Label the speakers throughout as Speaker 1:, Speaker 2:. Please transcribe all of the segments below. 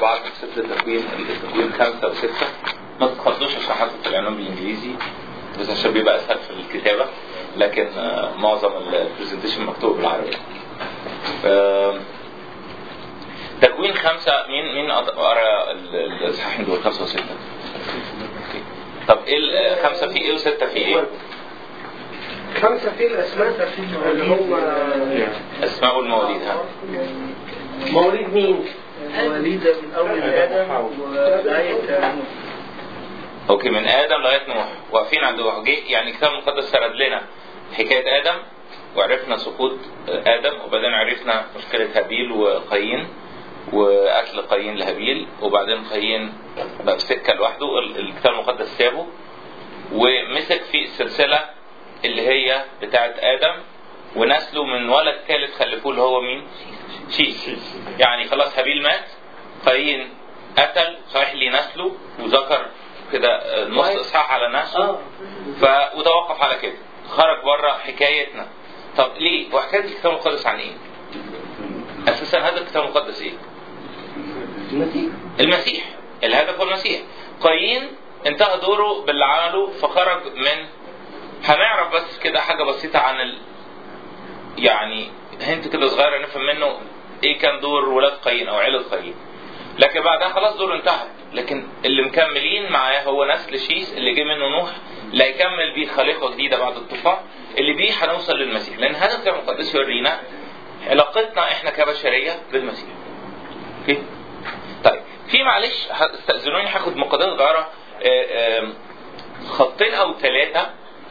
Speaker 1: بعض في سفر التكوين التكوين خمسة وستة ما تتخضوش عشان حاطط في العنوان بالانجليزي بس عشان بيبقى اسهل في الكتابة لكن آه، معظم البرزنتيشن مكتوب بالعربي آه، تكوين خمسة مين مين قد- قرا ال- ال- الاصحاحين دول خمسة وستة؟ طب ايه ال- خمسة في ايه وستة في ايه؟
Speaker 2: خمسة في الأسماء اللي هم
Speaker 1: اسماء المواليد ها
Speaker 2: مواليد مين؟
Speaker 3: وليدة من أول آدم ولغاية
Speaker 1: اوكي من ادم لغايه نوح واقفين عند نوح جه يعني الكتاب المقدس سرد لنا حكايه ادم وعرفنا سقوط ادم وبعدين عرفنا مشكله هابيل وقايين وقتل قايين لهابيل وبعدين قايين بقى في سكه لوحده ال- الكتاب المقدس سابه ومسك في السلسله اللي هي بتاعه ادم ونسله من ولد ثالث خلفوه اللي هو مين؟ شيس يعني خلاص هابيل مات قايين قتل صحيح لي نسله وذكر كده آه، نص اصحاح على نفسه
Speaker 2: اه
Speaker 1: ف... وتوقف على كده خرج بره حكايتنا طب ليه وحكايه الكتاب المقدس عن ايه اساسا هذا الكتاب المقدس ايه
Speaker 2: المسيح
Speaker 1: المسيح الهدف هو المسيح قايين انتهى دوره باللي عمله فخرج من هنعرف بس كده حاجه بسيطه عن ال... يعني هنت كده صغيره نفهم منه ايه كان دور ولاد قايين او عيله قايين لكن بعدها خلاص دوره انتهى لكن اللي مكملين معاه هو نسل شيس اللي جه منه نوح اللي هيكمل بيه خليقه جديده بعد الطوفان اللي بيه هنوصل للمسيح لان هذا الكتاب المقدس يورينا علاقتنا احنا كبشريه بالمسيح اوكي طيب في معلش ه- استاذنوني هاخد مقدمه صغيره آه، آم، خطين او ثلاثه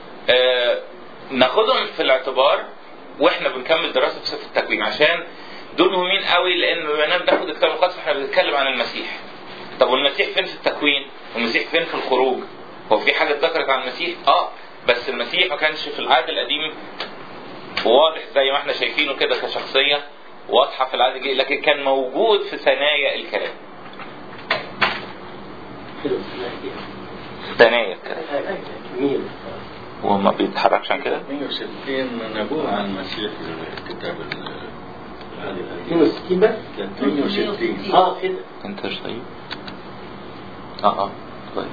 Speaker 1: ناخدهم في الاعتبار واحنا بنكمل دراسه في سفر التكوين عشان دول مهمين قوي لان بما اننا بناخد الكتاب المقدس احنا بنتكلم عن المسيح طب والمسيح فين في التكوين والمسيح فين في الخروج هو في حاجه اتذكرت عن المسيح اه بس المسيح ما كانش في العهد القديم واضح زي ما احنا شايفينه كده كشخصيه واضحه في العهد الجديد لكن كان موجود في ثنايا الكلام ثنايا الكلام
Speaker 2: جميل
Speaker 1: هو ما بيتحركش عن كده
Speaker 4: 160 نبوء عن المسيح في الكتاب ال- العهد القديم
Speaker 2: 62 بس
Speaker 4: 68
Speaker 2: اه كده
Speaker 1: انت ايش طيب؟ اه اه طيب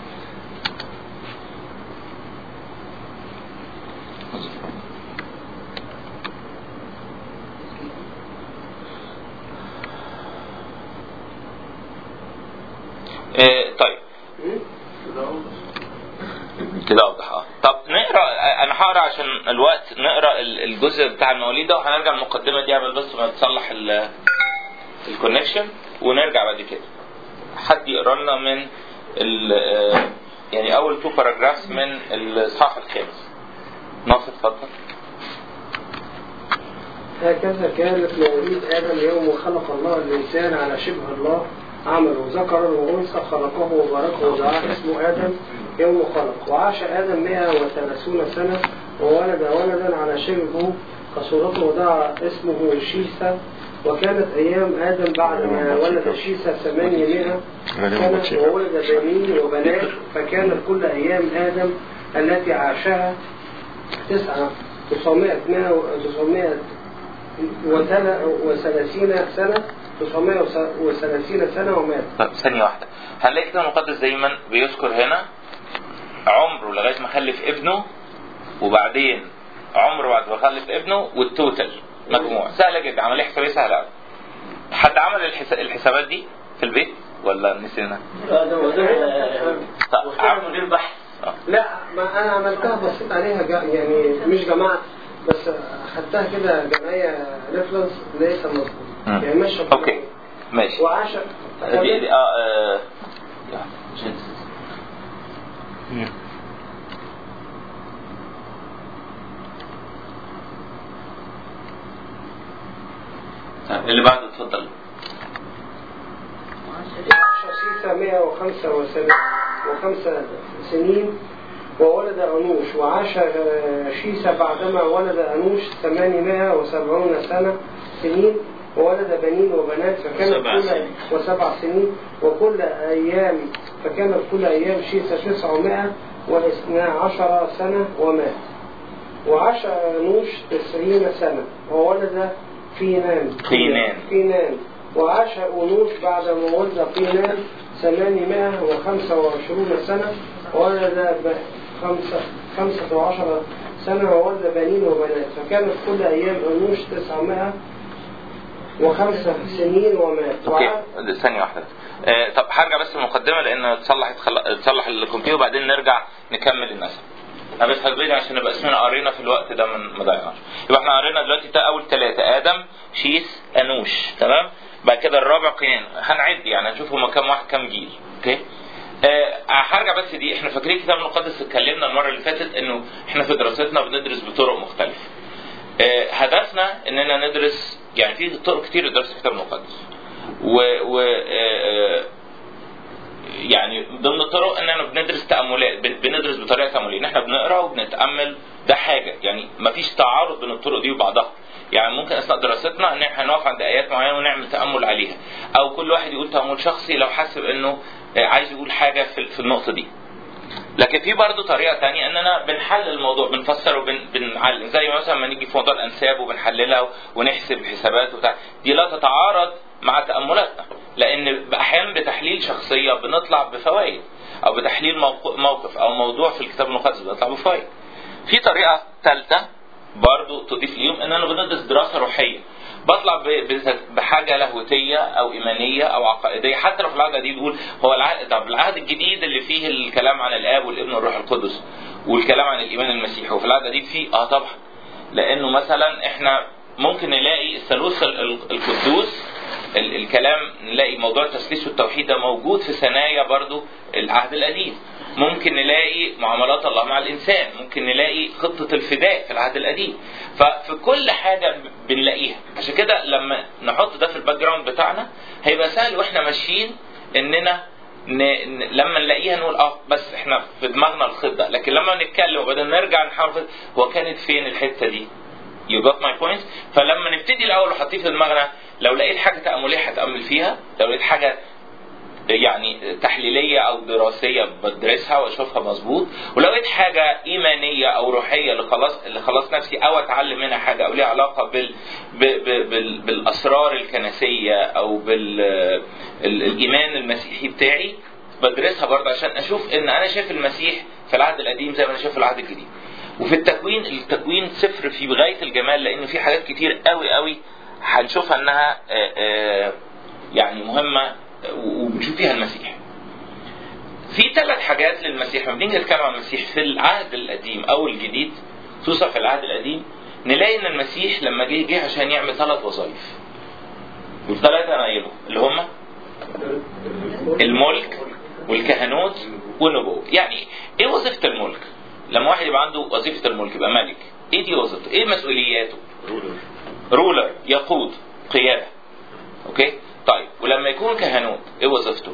Speaker 1: إيه طيب كده اوضح اه طب نقرا انا هقرا عشان الوقت نقرا ال- الجزء بتاع المواليد ده وهنرجع المقدمه دي قبل بس ما تصلح ال- الكونكشن ونرجع بعد كده حد يقرا لنا من ال- آه، يعني اول تو باراجرافز من الاصحاح الخامس ناصر اتفضل
Speaker 2: هكذا كانت مواليد آدم يوم خلق الله الإنسان على شبه الله عمله ذكرا وأنثى خلقه وباركه ودعاه اسمه آدم يوم خلق وعاش آدم 130 سنة وولد ولدا على شبهه كصورته ودعا اسمه شيسا وكانت أيام آدم بعد ما ولد شيسا ثمانية سنة وولد بنين وبنات فكانت كل أيام آدم التي عاشها تسعة تسعمائة تسعمائة وثل- وثلاثين سنة تسعمائة وثلاثين سنة ومات
Speaker 1: طب ثانيه واحده هنلاقي الكتاب المقدس دايما بيذكر هنا عمره لغايه ما خلف ابنه وبعدين عمره بعد ما خلف ابنه والتوتال مجموع سهله جدا عمليه حسابيه سهله قوي حد عمل الحس- الحسابات دي في البيت ولا نسينا؟ طب عمل
Speaker 3: غير بحث
Speaker 1: آه.
Speaker 2: لا ما أنا عملتها بصيت عليها جا يعني مش جماعة بس أخدتها كده جمعية ريفرنس لقيتها مظبوط
Speaker 1: مم.
Speaker 2: يعني ماشية
Speaker 1: اوكي ماشي
Speaker 2: وعاش
Speaker 1: دي دي اه آه، يا، جنس. طيب اللي بعده اتفضل
Speaker 2: عاش سيسا 105 سنين وولد أنوش وعاش آه، شيسا بعدما ولد أنوش 870 سنة سنين وولد بنين وبنات فكانت
Speaker 4: وسبع
Speaker 2: كل
Speaker 4: سنين.
Speaker 2: وسبع سنين وكل أيام فكانت كل أيام شيسا 900 واثنا عشر سنة ومات وعاش أنوش تسعين سنة وولد فينان
Speaker 1: فينان.
Speaker 2: فينان وعاش أونوش بعد ما ولد قينان ثمانمائة وخمسة وعشرون سنة وولد ب- خمسة خمسة وعشر سنة وولد بنين وبنات فكانت كل أيام أونوش تسعمائة وخمسة سنين ومات وعاش
Speaker 1: اوكي ثانيه واحده آه طب هرجع بس المقدمه لان تصلح تصلح الكمبيوتر وبعدين نرجع نكمل النسب انا بس هسبقني عشان نبقى اسمنا قرينا في الوقت ده من ما ضيعناش يبقى احنا قرينا دلوقتي تا اول ثلاثه ادم شيس انوش تمام بعد كده الرابع قيان هنعد يعني هنشوف هما كام واحد كام جيل اوكي آه هرجع بس دي احنا فاكرين الكتاب المقدس اتكلمنا المره اللي فاتت انه احنا في دراستنا بندرس بطرق مختلفه آه، هدفنا اننا ندرس يعني في طرق كتير لدراسه الكتاب المقدس و, و آه، آه، يعني ضمن الطرق اننا بندرس تاملات بن- بندرس بطريقه تامليه ان احنا بنقرا وبنتامل ده حاجه يعني مفيش تعارض بين الطرق دي وبعضها يعني ممكن اثناء دراستنا ان احنا نقف عند ايات معينه ونعمل تامل عليها او كل واحد يقول تامل شخصي لو حاسب انه آه، عايز يقول حاجه في في النقطه دي لكن في برضه طريقه تانية اننا بنحلل الموضوع بنفسر وبنعلم زي مثلا ما نيجي في موضوع الانساب وبنحللها ونحسب الحسابات وبتاع دي لا تتعارض مع تاملاتنا لان احيانا بتحليل شخصيه بنطلع بفوائد او بتحليل موق- موقف او موضوع في الكتاب المقدس بنطلع بفوائد في طريقه ثالثه برضو تضيف ليهم ان انا بدرس دراسه روحيه بطلع ب- ب- بحاجه لاهوتيه او ايمانيه او عقائديه حتى لو في العهد الجديد بيقول هو العهد طب العهد الجديد اللي فيه الكلام عن الاب والابن والروح القدس والكلام عن الايمان المسيحي وفي العهد الجديد فيه اه طبعا لانه مثلا احنا ممكن نلاقي الثالوث ال- ال- القدوس ال- الكلام نلاقي موضوع التثليث والتوحيد ده موجود في ثنايا برضو العهد القديم ممكن نلاقي معاملات الله مع الانسان ممكن نلاقي خطه الفداء في العهد القديم ففي كل حاجه بنلاقيها عشان كده لما نحط ده في الباك جراوند بتاعنا هيبقى سهل واحنا ماشيين اننا ن... ن... لما نلاقيها نقول اه بس احنا في دماغنا الخط ده لكن لما نتكلم وبعدين نرجع نحاول نخط- هو كانت فين الحته دي يو جوت ماي بوينت فلما نبتدي الاول وحاطين في دماغنا لو لقيت حاجه تامليه هتامل فيها لو لقيت حاجه يعني تحليليه او دراسيه بدرسها واشوفها مظبوط ولو لقيت حاجه ايمانيه او روحيه لخلاص لخلاص نفسي او اتعلم منها حاجه او ليها علاقه بال ب- ب- بال بالاسرار الكنسيه او بالايمان المسيحي بتاعي بدرسها برضه عشان اشوف ان انا شايف المسيح في العهد القديم زي ما انا شايف في العهد الجديد وفي التكوين التكوين صفر في غايه الجمال لان في حاجات كتير قوي قوي هنشوفها انها آه، آه، يعني مهمه وبنشوف فيها المسيح. في ثلاث حاجات للمسيح لما بنيجي نتكلم عن المسيح في العهد القديم او الجديد خصوصا في العهد القديم نلاقي ان المسيح لما جه جه عشان يعمل ثلاث وظائف. والثلاثه انا قايلهم اللي هم الملك والكهنوت والنبوة يعني ايه وظيفة الملك لما واحد يبقى عنده وظيفة الملك يبقى ملك ايه دي وظيفته ايه مسؤولياته رولر يقود قيادة اوكي طيب ولما يكون كهنوت ايه وظيفته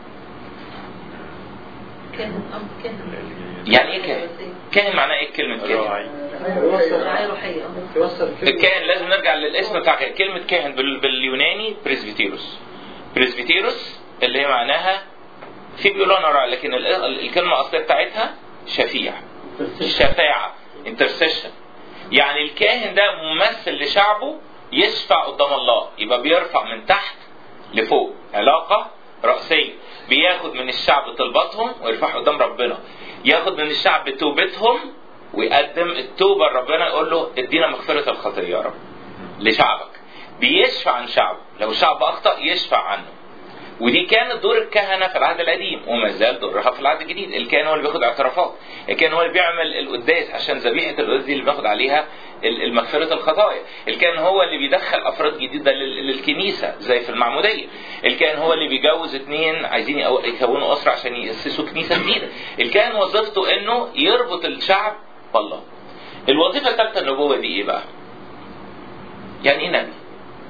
Speaker 5: كاهن أب كاهن
Speaker 1: يعني ايه كاهن كاهن معناه ايه كلمة كاهن
Speaker 4: راعي
Speaker 5: رعاية روحية آه.
Speaker 2: يوصل كلمة
Speaker 1: الكاهن لازم نرجع للاسم بتاع كاهن كلمة كاهن بال- باليوناني بريسبيتيروس بريسبيتيروس اللي هي معناها في بيقولوا انا راعي لكن ال- ال- الكلمة الأصلية بتاعتها شفيع الشفاعة انترسيشن يعني الكاهن ده ممثل لشعبه يشفع قدام الله يبقى بيرفع من تحت لفوق علاقة رأسية بياخد من الشعب طلباتهم ويرفعها قدام ربنا ياخد من الشعب توبتهم ويقدم التوبة لربنا يقول له ادينا مغفرة الخطية يا رب لشعبك بيشفع عن شعبه لو الشعب أخطأ يشفع عنه ودي كانت دور الكهنه في العهد القديم وما زال دورها في العهد الجديد الكاهن هو اللي بياخد اعترافات الكاهن هو اللي بيعمل القداس عشان ذبيحه القداس دي اللي بياخد عليها ال- المغفره الخطايا الكاهن هو اللي بيدخل افراد جديده لل- للكنيسه زي في المعموديه الكاهن هو اللي بيجوز اتنين عايزين يقو- يكونوا اسره عشان ياسسوا كنيسه جديده الكاهن وظيفته انه يربط الشعب بالله الوظيفه الثالثه النبوه دي ايه بقى يعني ايه نبي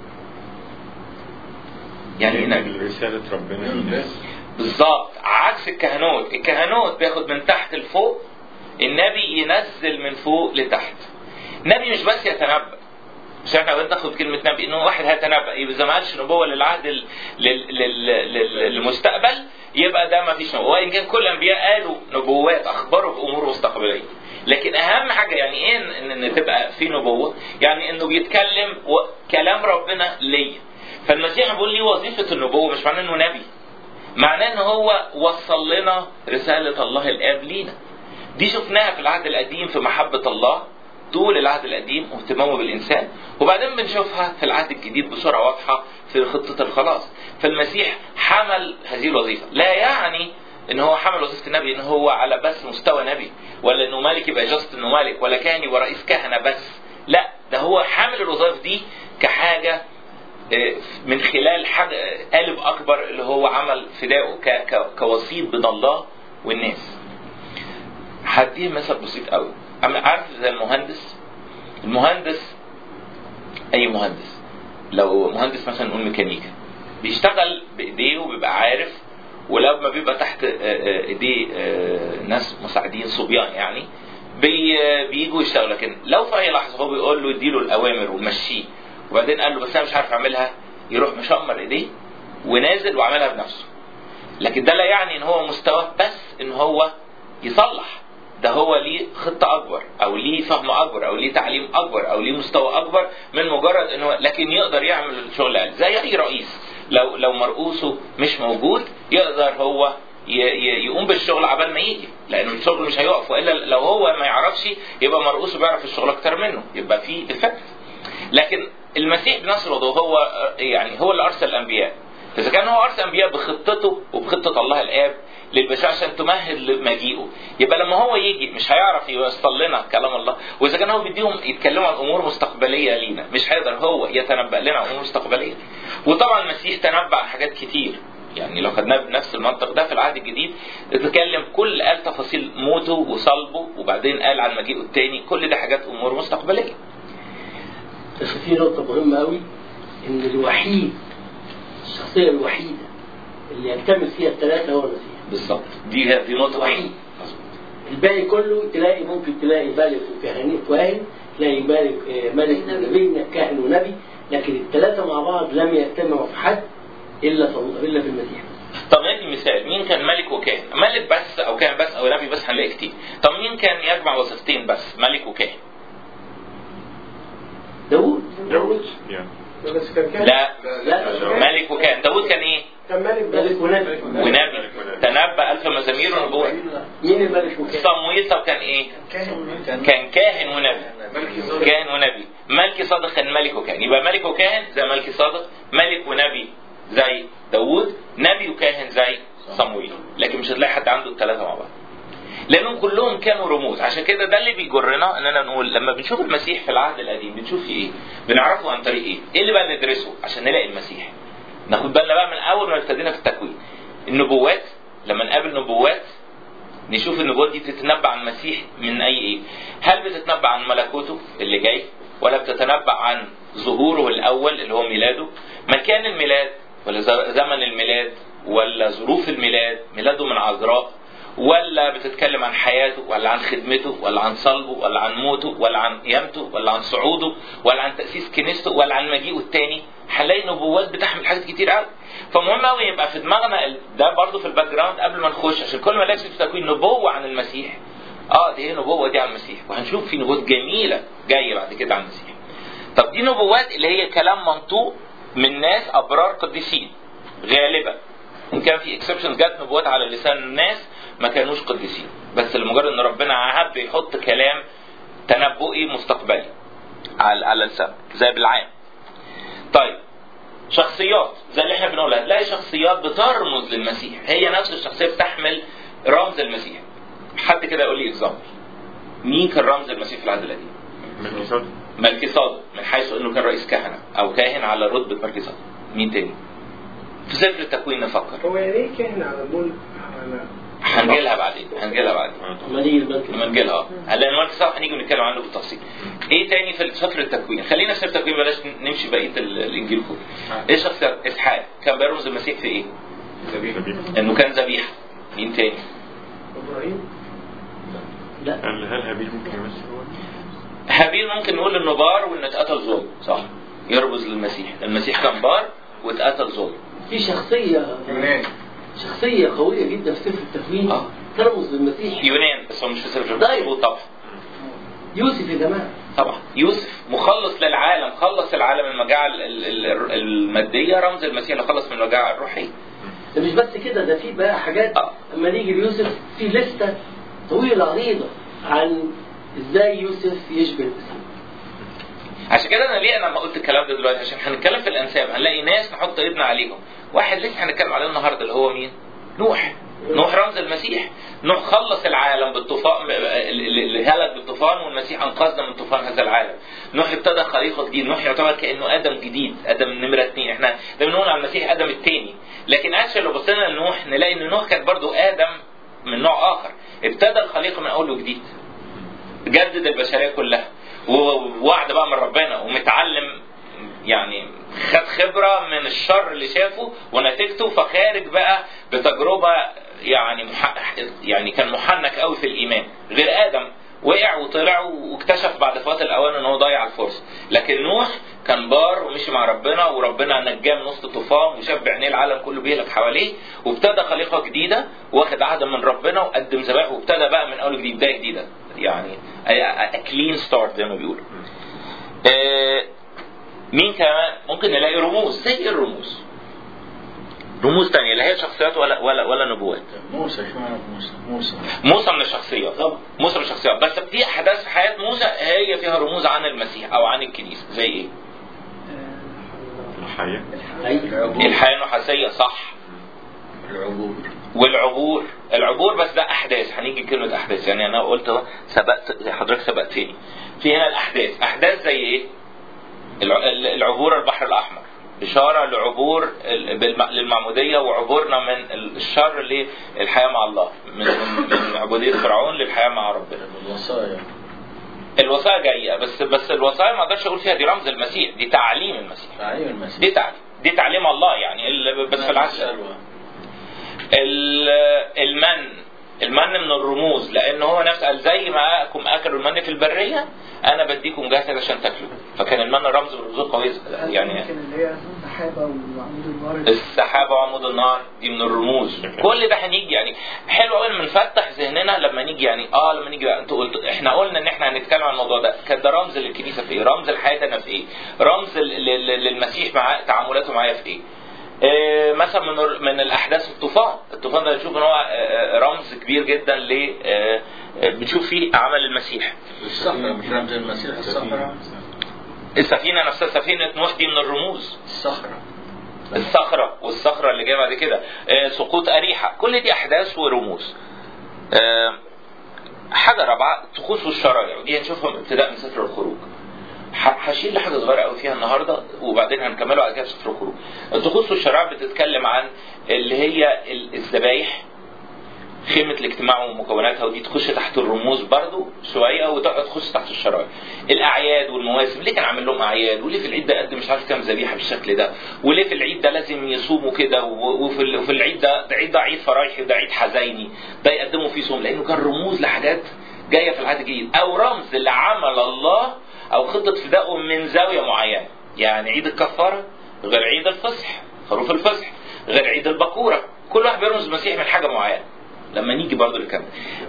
Speaker 1: يعني ايه نبي
Speaker 4: رسالة ربنا للناس
Speaker 1: بالظبط عكس الكهنوت الكهنوت بياخد من تحت لفوق النبي ينزل من فوق لتحت نبي مش بس يتنبأ مش احنا عاوزين ناخد كلمة نبي انه واحد هيتنبأ يبقى إذا ما قالش نبوة للعهد ال- لل- لل- لل- للمستقبل يبقى ده ما فيش نبوة وإن كان كل الأنبياء قالوا نبوات أخبروا بأمور مستقبلية لكن أهم حاجة يعني إيه إن, إن تبقى في نبوة يعني إنه بيتكلم و- كلام ربنا ليا فالمسيح بيقول لي وظيفه النبوه مش معناه انه نبي معناه ان هو وصل لنا رساله الله الاب لينا دي شفناها في العهد القديم في محبه الله طول العهد القديم واهتمامه بالانسان وبعدين بنشوفها في العهد الجديد بصوره واضحه في خطه الخلاص فالمسيح حمل هذه الوظيفه لا يعني ان هو حمل وظيفه النبي ان هو على بس مستوى نبي ولا انه ملك يبقى جاست انه ملك ولا كاهن يبقى رئيس كهنه بس لا ده هو حامل الوظائف دي كحاجه آه، من خلال حاجه قالب اكبر اللي هو عمل فدائه ك- ك- كوسيط بين الله والناس هديه مثل بسيط قوي أما عارف زي المهندس المهندس اي مهندس لو مهندس مثلا نقول ميكانيكا بيشتغل بايديه وبيبقى عارف ولما بيبقى تحت آه، آه، ايديه آه، ناس مساعدين صبيان يعني بي آه، بيجوا يشتغلوا لكن لو في اي لحظه هو بيقول له يديله الاوامر ويمشيه وبعدين قال له بس انا مش عارف اعملها يروح مشمر ايديه ونازل وعملها بنفسه لكن ده لا يعني ان هو مستواه بس ان هو يصلح ده هو ليه خطة أكبر أو ليه فهم أكبر أو ليه تعليم أكبر أو ليه مستوى أكبر من مجرد إن هو لكن يقدر يعمل الشغل أقل زي أي رئيس لو لو مرؤوسه مش موجود يقدر هو ي- ي- يقوم بالشغل عبال ما يجي لأن الشغل مش هيقف وإلا لو هو ما يعرفش يبقى مرؤوسه بيعرف الشغل أكتر منه يبقى في ديفكت لكن المسيح بنفس الوضوء هو يعني هو اللي أرسل الأنبياء فإذا كان هو أرسل الأنبياء بخطته وبخطة الله الآب للبشر عشان تمهد لمجيئه يبقى لما هو يجي مش هيعرف يوصل لنا كلام الله واذا كان هو بيديهم يتكلموا عن امور مستقبليه لينا مش هيقدر هو يتنبأ لنا عن امور مستقبليه وطبعا المسيح تنبأ عن حاجات كتير يعني لو خدناه بنفس المنطق ده في العهد الجديد اتكلم كل قال تفاصيل موته وصلبه وبعدين قال عن مجيئه التاني كل ده حاجات امور مستقبليه
Speaker 6: بس في نقطة مهمة أوي إن الوحيد الشخصية الوحيدة اللي يكتمل فيها الثلاثة هو المسيح
Speaker 1: بالظبط دي دي نقطه
Speaker 6: وحيد الباقي كله تلاقي ممكن تلاقي ملك وكهنة كاهن تلاقي ملك آه، ملك ونبي كاهن ونبي لكن الثلاثة مع بعض لم يجتمعوا في حد إلا في إلا في المسيح
Speaker 1: طب ندي مثال مين كان ملك وكاهن ملك بس او كاهن بس او نبي بس هنلاقي كتير طب مين كان يجمع وظيفتين بس ملك وكاهن
Speaker 6: داوود
Speaker 4: داود
Speaker 2: بس كان كان
Speaker 1: لا
Speaker 6: لا
Speaker 1: ملك وكاهن داود كان ايه
Speaker 2: كان ملك
Speaker 6: ملك
Speaker 2: بس
Speaker 6: ونبي
Speaker 1: ونبي تنبأ ألف مزامير ونبوة
Speaker 6: مين الملك وكان؟
Speaker 1: صمويل طب كان ايه كان كاهن ونبي كاهن ونبي ملكي صادق كان ملك وكاهن يبقى ملك وكاهن زي ملكي صادق ملك ونبي زي داوود نبي وكاهن زي صمويل لكن مش هتلاقي حد عنده الثلاثه مع بعض لانهم كلهم كانوا رموز عشان كده ده اللي بيجرنا اننا نقول لما بنشوف المسيح في العهد القديم بنشوف فيه ايه بنعرفه عن طريق ايه ايه اللي بقى ندرسه عشان نلاقي المسيح ناخد بالنا بقى من اول ما ابتدينا في التكوين النبوات لما نقابل نبوات نشوف النبوات دي بتتنبأ عن المسيح من اي ايه هل بتتنبأ عن ملكوته اللي جاي ولا بتتنبأ عن ظهوره الاول اللي هو ميلاده مكان الميلاد ولا ز- زمن الميلاد ولا ظروف الميلاد ميلاده من عذراء ولا بتتكلم عن حياته ولا عن خدمته ولا عن صلبه ولا عن موته ولا عن قيامته ولا عن صعوده ولا عن تأسيس كنيسته ولا عن مجيئه التاني هنلاقي نبوات بتحمل حاجات كتير قوي فمهم قوي يبقى في دماغنا ال- ده برضو في الباك جراوند قبل ما نخش عشان كل ما نلاقي في تكوين نبوه عن المسيح اه دي هي نبوه دي عن المسيح وهنشوف في نبوات جميله جايه بعد كده عن المسيح طب دي نبوات اللي هي كلام منطوق من ناس ابرار قديسين غالبا ان كان في اكسبشنز جت نبوات على لسان الناس ما كانوش قديسين بس لمجرد ان ربنا عهد يحط كلام تنبؤي مستقبلي على على لسانه زي بالعام طيب شخصيات زي اللي احنا بنقولها تلاقي شخصيات بترمز للمسيح هي نفس الشخصيه بتحمل رمز المسيح حد كده يقول لي اكزامبل مين كان رمز المسيح في العهد القديم ملكي صادق من حيث انه كان رئيس كهنه او كاهن على رتبه ملكي صادق مين تاني في سفر التكوين نفكر
Speaker 2: هو يعني ايه كاهن على الملك على
Speaker 1: هنجيلها بعدين هنجيلها بعدين
Speaker 6: لما نيجي الملك
Speaker 1: لما نجيلها هلا الملك صح هنيجي نتكلم عنه بالتفصيل ايه تاني في سفر التكوين خلينا في سفر التكوين بلاش نمشي بقيه ال- الانجيل كله ايه شخصيات اسحاق كان بيرمز المسيح في ايه انه كان ذبيحه مين تاني
Speaker 2: ابراهيم
Speaker 6: لا
Speaker 4: هل هل هابيل ممكن يمثل هو؟
Speaker 1: هابيل ممكن نقول انه بار وانه اتقتل ظلم صح يرمز للمسيح المسيح كان بار واتقتل ظلم
Speaker 6: في شخصية شخصية قوية جدا في سفر التكوين
Speaker 1: آه.
Speaker 6: ترمز للمسيح
Speaker 1: يونان بس هو مش في سفر
Speaker 6: طيب.
Speaker 1: مظبوط طبعا
Speaker 6: يوسف يا جماعة
Speaker 1: طبعا يوسف مخلص للعالم خلص العالم من المجاعة ال- ال- ال- المادية رمز المسيح اللي خلص من المجاعة الروحية
Speaker 6: ده مش بس كده ده في بقى حاجات
Speaker 1: آه.
Speaker 6: اما نيجي ليوسف في لسته طويله عريضه عن ازاي يوسف يشبه المسيح
Speaker 1: عشان كده انا ليه انا لما قلت الكلام ده دلوقتي عشان هنتكلم في الانساب هنلاقي ناس نحط ايدنا عليهم واحد لسه هنتكلم عليه النهارده اللي هو مين نوح نوح رمز المسيح نوح خلص العالم بالطوفان اللي هلك بالطوفان والمسيح انقذنا من طوفان هذا العالم نوح ابتدى خليقه جديد نوح يعتبر كانه ادم جديد ادم نمره اثنين احنا دايما بنقول على المسيح ادم الثاني لكن اكشن لو بصينا لنوح نلاقي ان نوح كان برضو ادم من نوع اخر ابتدى الخليقه من اول وجديد جدد البشريه كلها ووعد بقى من ربنا ومتعلم يعني خد خبره من الشر اللي شافه ونتيجته فخارج بقى بتجربه يعني مح... يعني كان محنك قوي في الايمان غير ادم وقع وطلع واكتشف بعد فوات الاوان ان هو ضيع الفرصه لكن نوح كان بار ومشي مع ربنا وربنا نجاه من وسط الطوفان وشاف بعينيه العالم كله بيهلك حواليه وابتدى خليقه جديده واخد عهد من ربنا وقدم ذبائح وابتدى بقى من اول جديد بدايه جديده يعني كلين ستارت زي ما بيقولوا آه مين كمان ممكن نلاقي رموز زي الرموز رموز تانية لا هي شخصيات ولا ولا ولا نبوات
Speaker 4: موسى شو معنى موسى؟ موسى
Speaker 1: موسى من الشخصيات
Speaker 6: طبعا.
Speaker 1: موسى من الشخصيات بس في احداث في حياه موسى هي فيها رموز عن المسيح او عن الكنيسه زي ايه؟
Speaker 4: الحياة
Speaker 6: أيوة.
Speaker 1: الحياه النحاسيه صح
Speaker 4: العبور
Speaker 1: والعبور العبور بس ده احداث هنيجي كلمه احداث يعني انا قلت اهو سبقت حضرتك سبقتني في هنا الاحداث احداث زي ايه؟ الع- العبور البحر الاحمر إشارة لعبور ال- بالم- للمعمودية وعبورنا من الشر للحياة مع الله من, من من عبودية فرعون للحياة مع ربنا
Speaker 4: الوصايا
Speaker 1: الوصايا جاية بس بس الوصايا ما اقدرش اقول فيها دي رمز المسيح دي تعليم المسيح
Speaker 4: تعليم المسيح
Speaker 1: دي تعليم دي تعليم الله يعني ال- بس في العكس
Speaker 4: السلوى
Speaker 1: ال- المن المن من الرموز لان هو نفس قال زي ما اكم اكلوا المن في البريه انا بديكم جسد عشان تاكلوا فكان المن رمز من الرموز قوي يعني
Speaker 3: يمكن اللي هي السحابه وعمود النار
Speaker 1: السحابه وعمود النار دي من الرموز كل ده هنيجي يعني حلو قوي لما نفتح ذهننا لما نيجي يعني اه لما نيجي بقى انتوا قلت احنا قلنا ان احنا هنتكلم عن الموضوع ده كان ده رمز للكنيسه في ايه؟ رمز لحياتنا في ايه؟ رمز ل- ل- للمسيح مع تعاملاته معايا في ايه؟ آه، مثلا من ال- من الاحداث الطوفان، الطوفان ده بنشوف ان هو آه، آه، رمز كبير جدا ل آه، آه، بنشوف فيه عمل المسيح.
Speaker 4: الصخرة مش رمز المسيح الصخرة
Speaker 1: السفينه نفسها سفينه نوح دي من الرموز
Speaker 4: الصخرة
Speaker 1: الصخرة والصخرة اللي جاية بعد كده آه، سقوط أريحة كل دي أحداث ورموز آه، حاجة رابعة طقوس والشرايع ودي هنشوفها من ابتداء من سفر الخروج ح- هشيل لحاجة صغيرة قوي فيها النهاردة وبعدين هنكمله على كده في سفر الخروج الطقوس والشرايع بتتكلم عن اللي هي ال- الذبايح خيمة الاجتماع ومكوناتها ودي تخش تحت الرموز برضو شوية وتخش تحت الشرائع الأعياد والمواسم ليه كان عامل لهم أعياد وليه في العيد ده قدم مش عارف كام ذبيحة بالشكل ده وليه في العيد ده لازم يصوموا كده و- وفي ال- وفي العيد ده ده عيد ده عيد فرايحي وده عيد حزيني ده يقدموا فيه صوم لأنه كان رموز لحاجات جاية في العهد الجديد أو رمز لعمل الله أو خطة فدائه من زاوية معينة يعني عيد الكفارة غير عيد الفصح خروف الفصح غير عيد البكورة كل واحد بيرمز المسيح من حاجة معينة لما نيجي برضه للكلام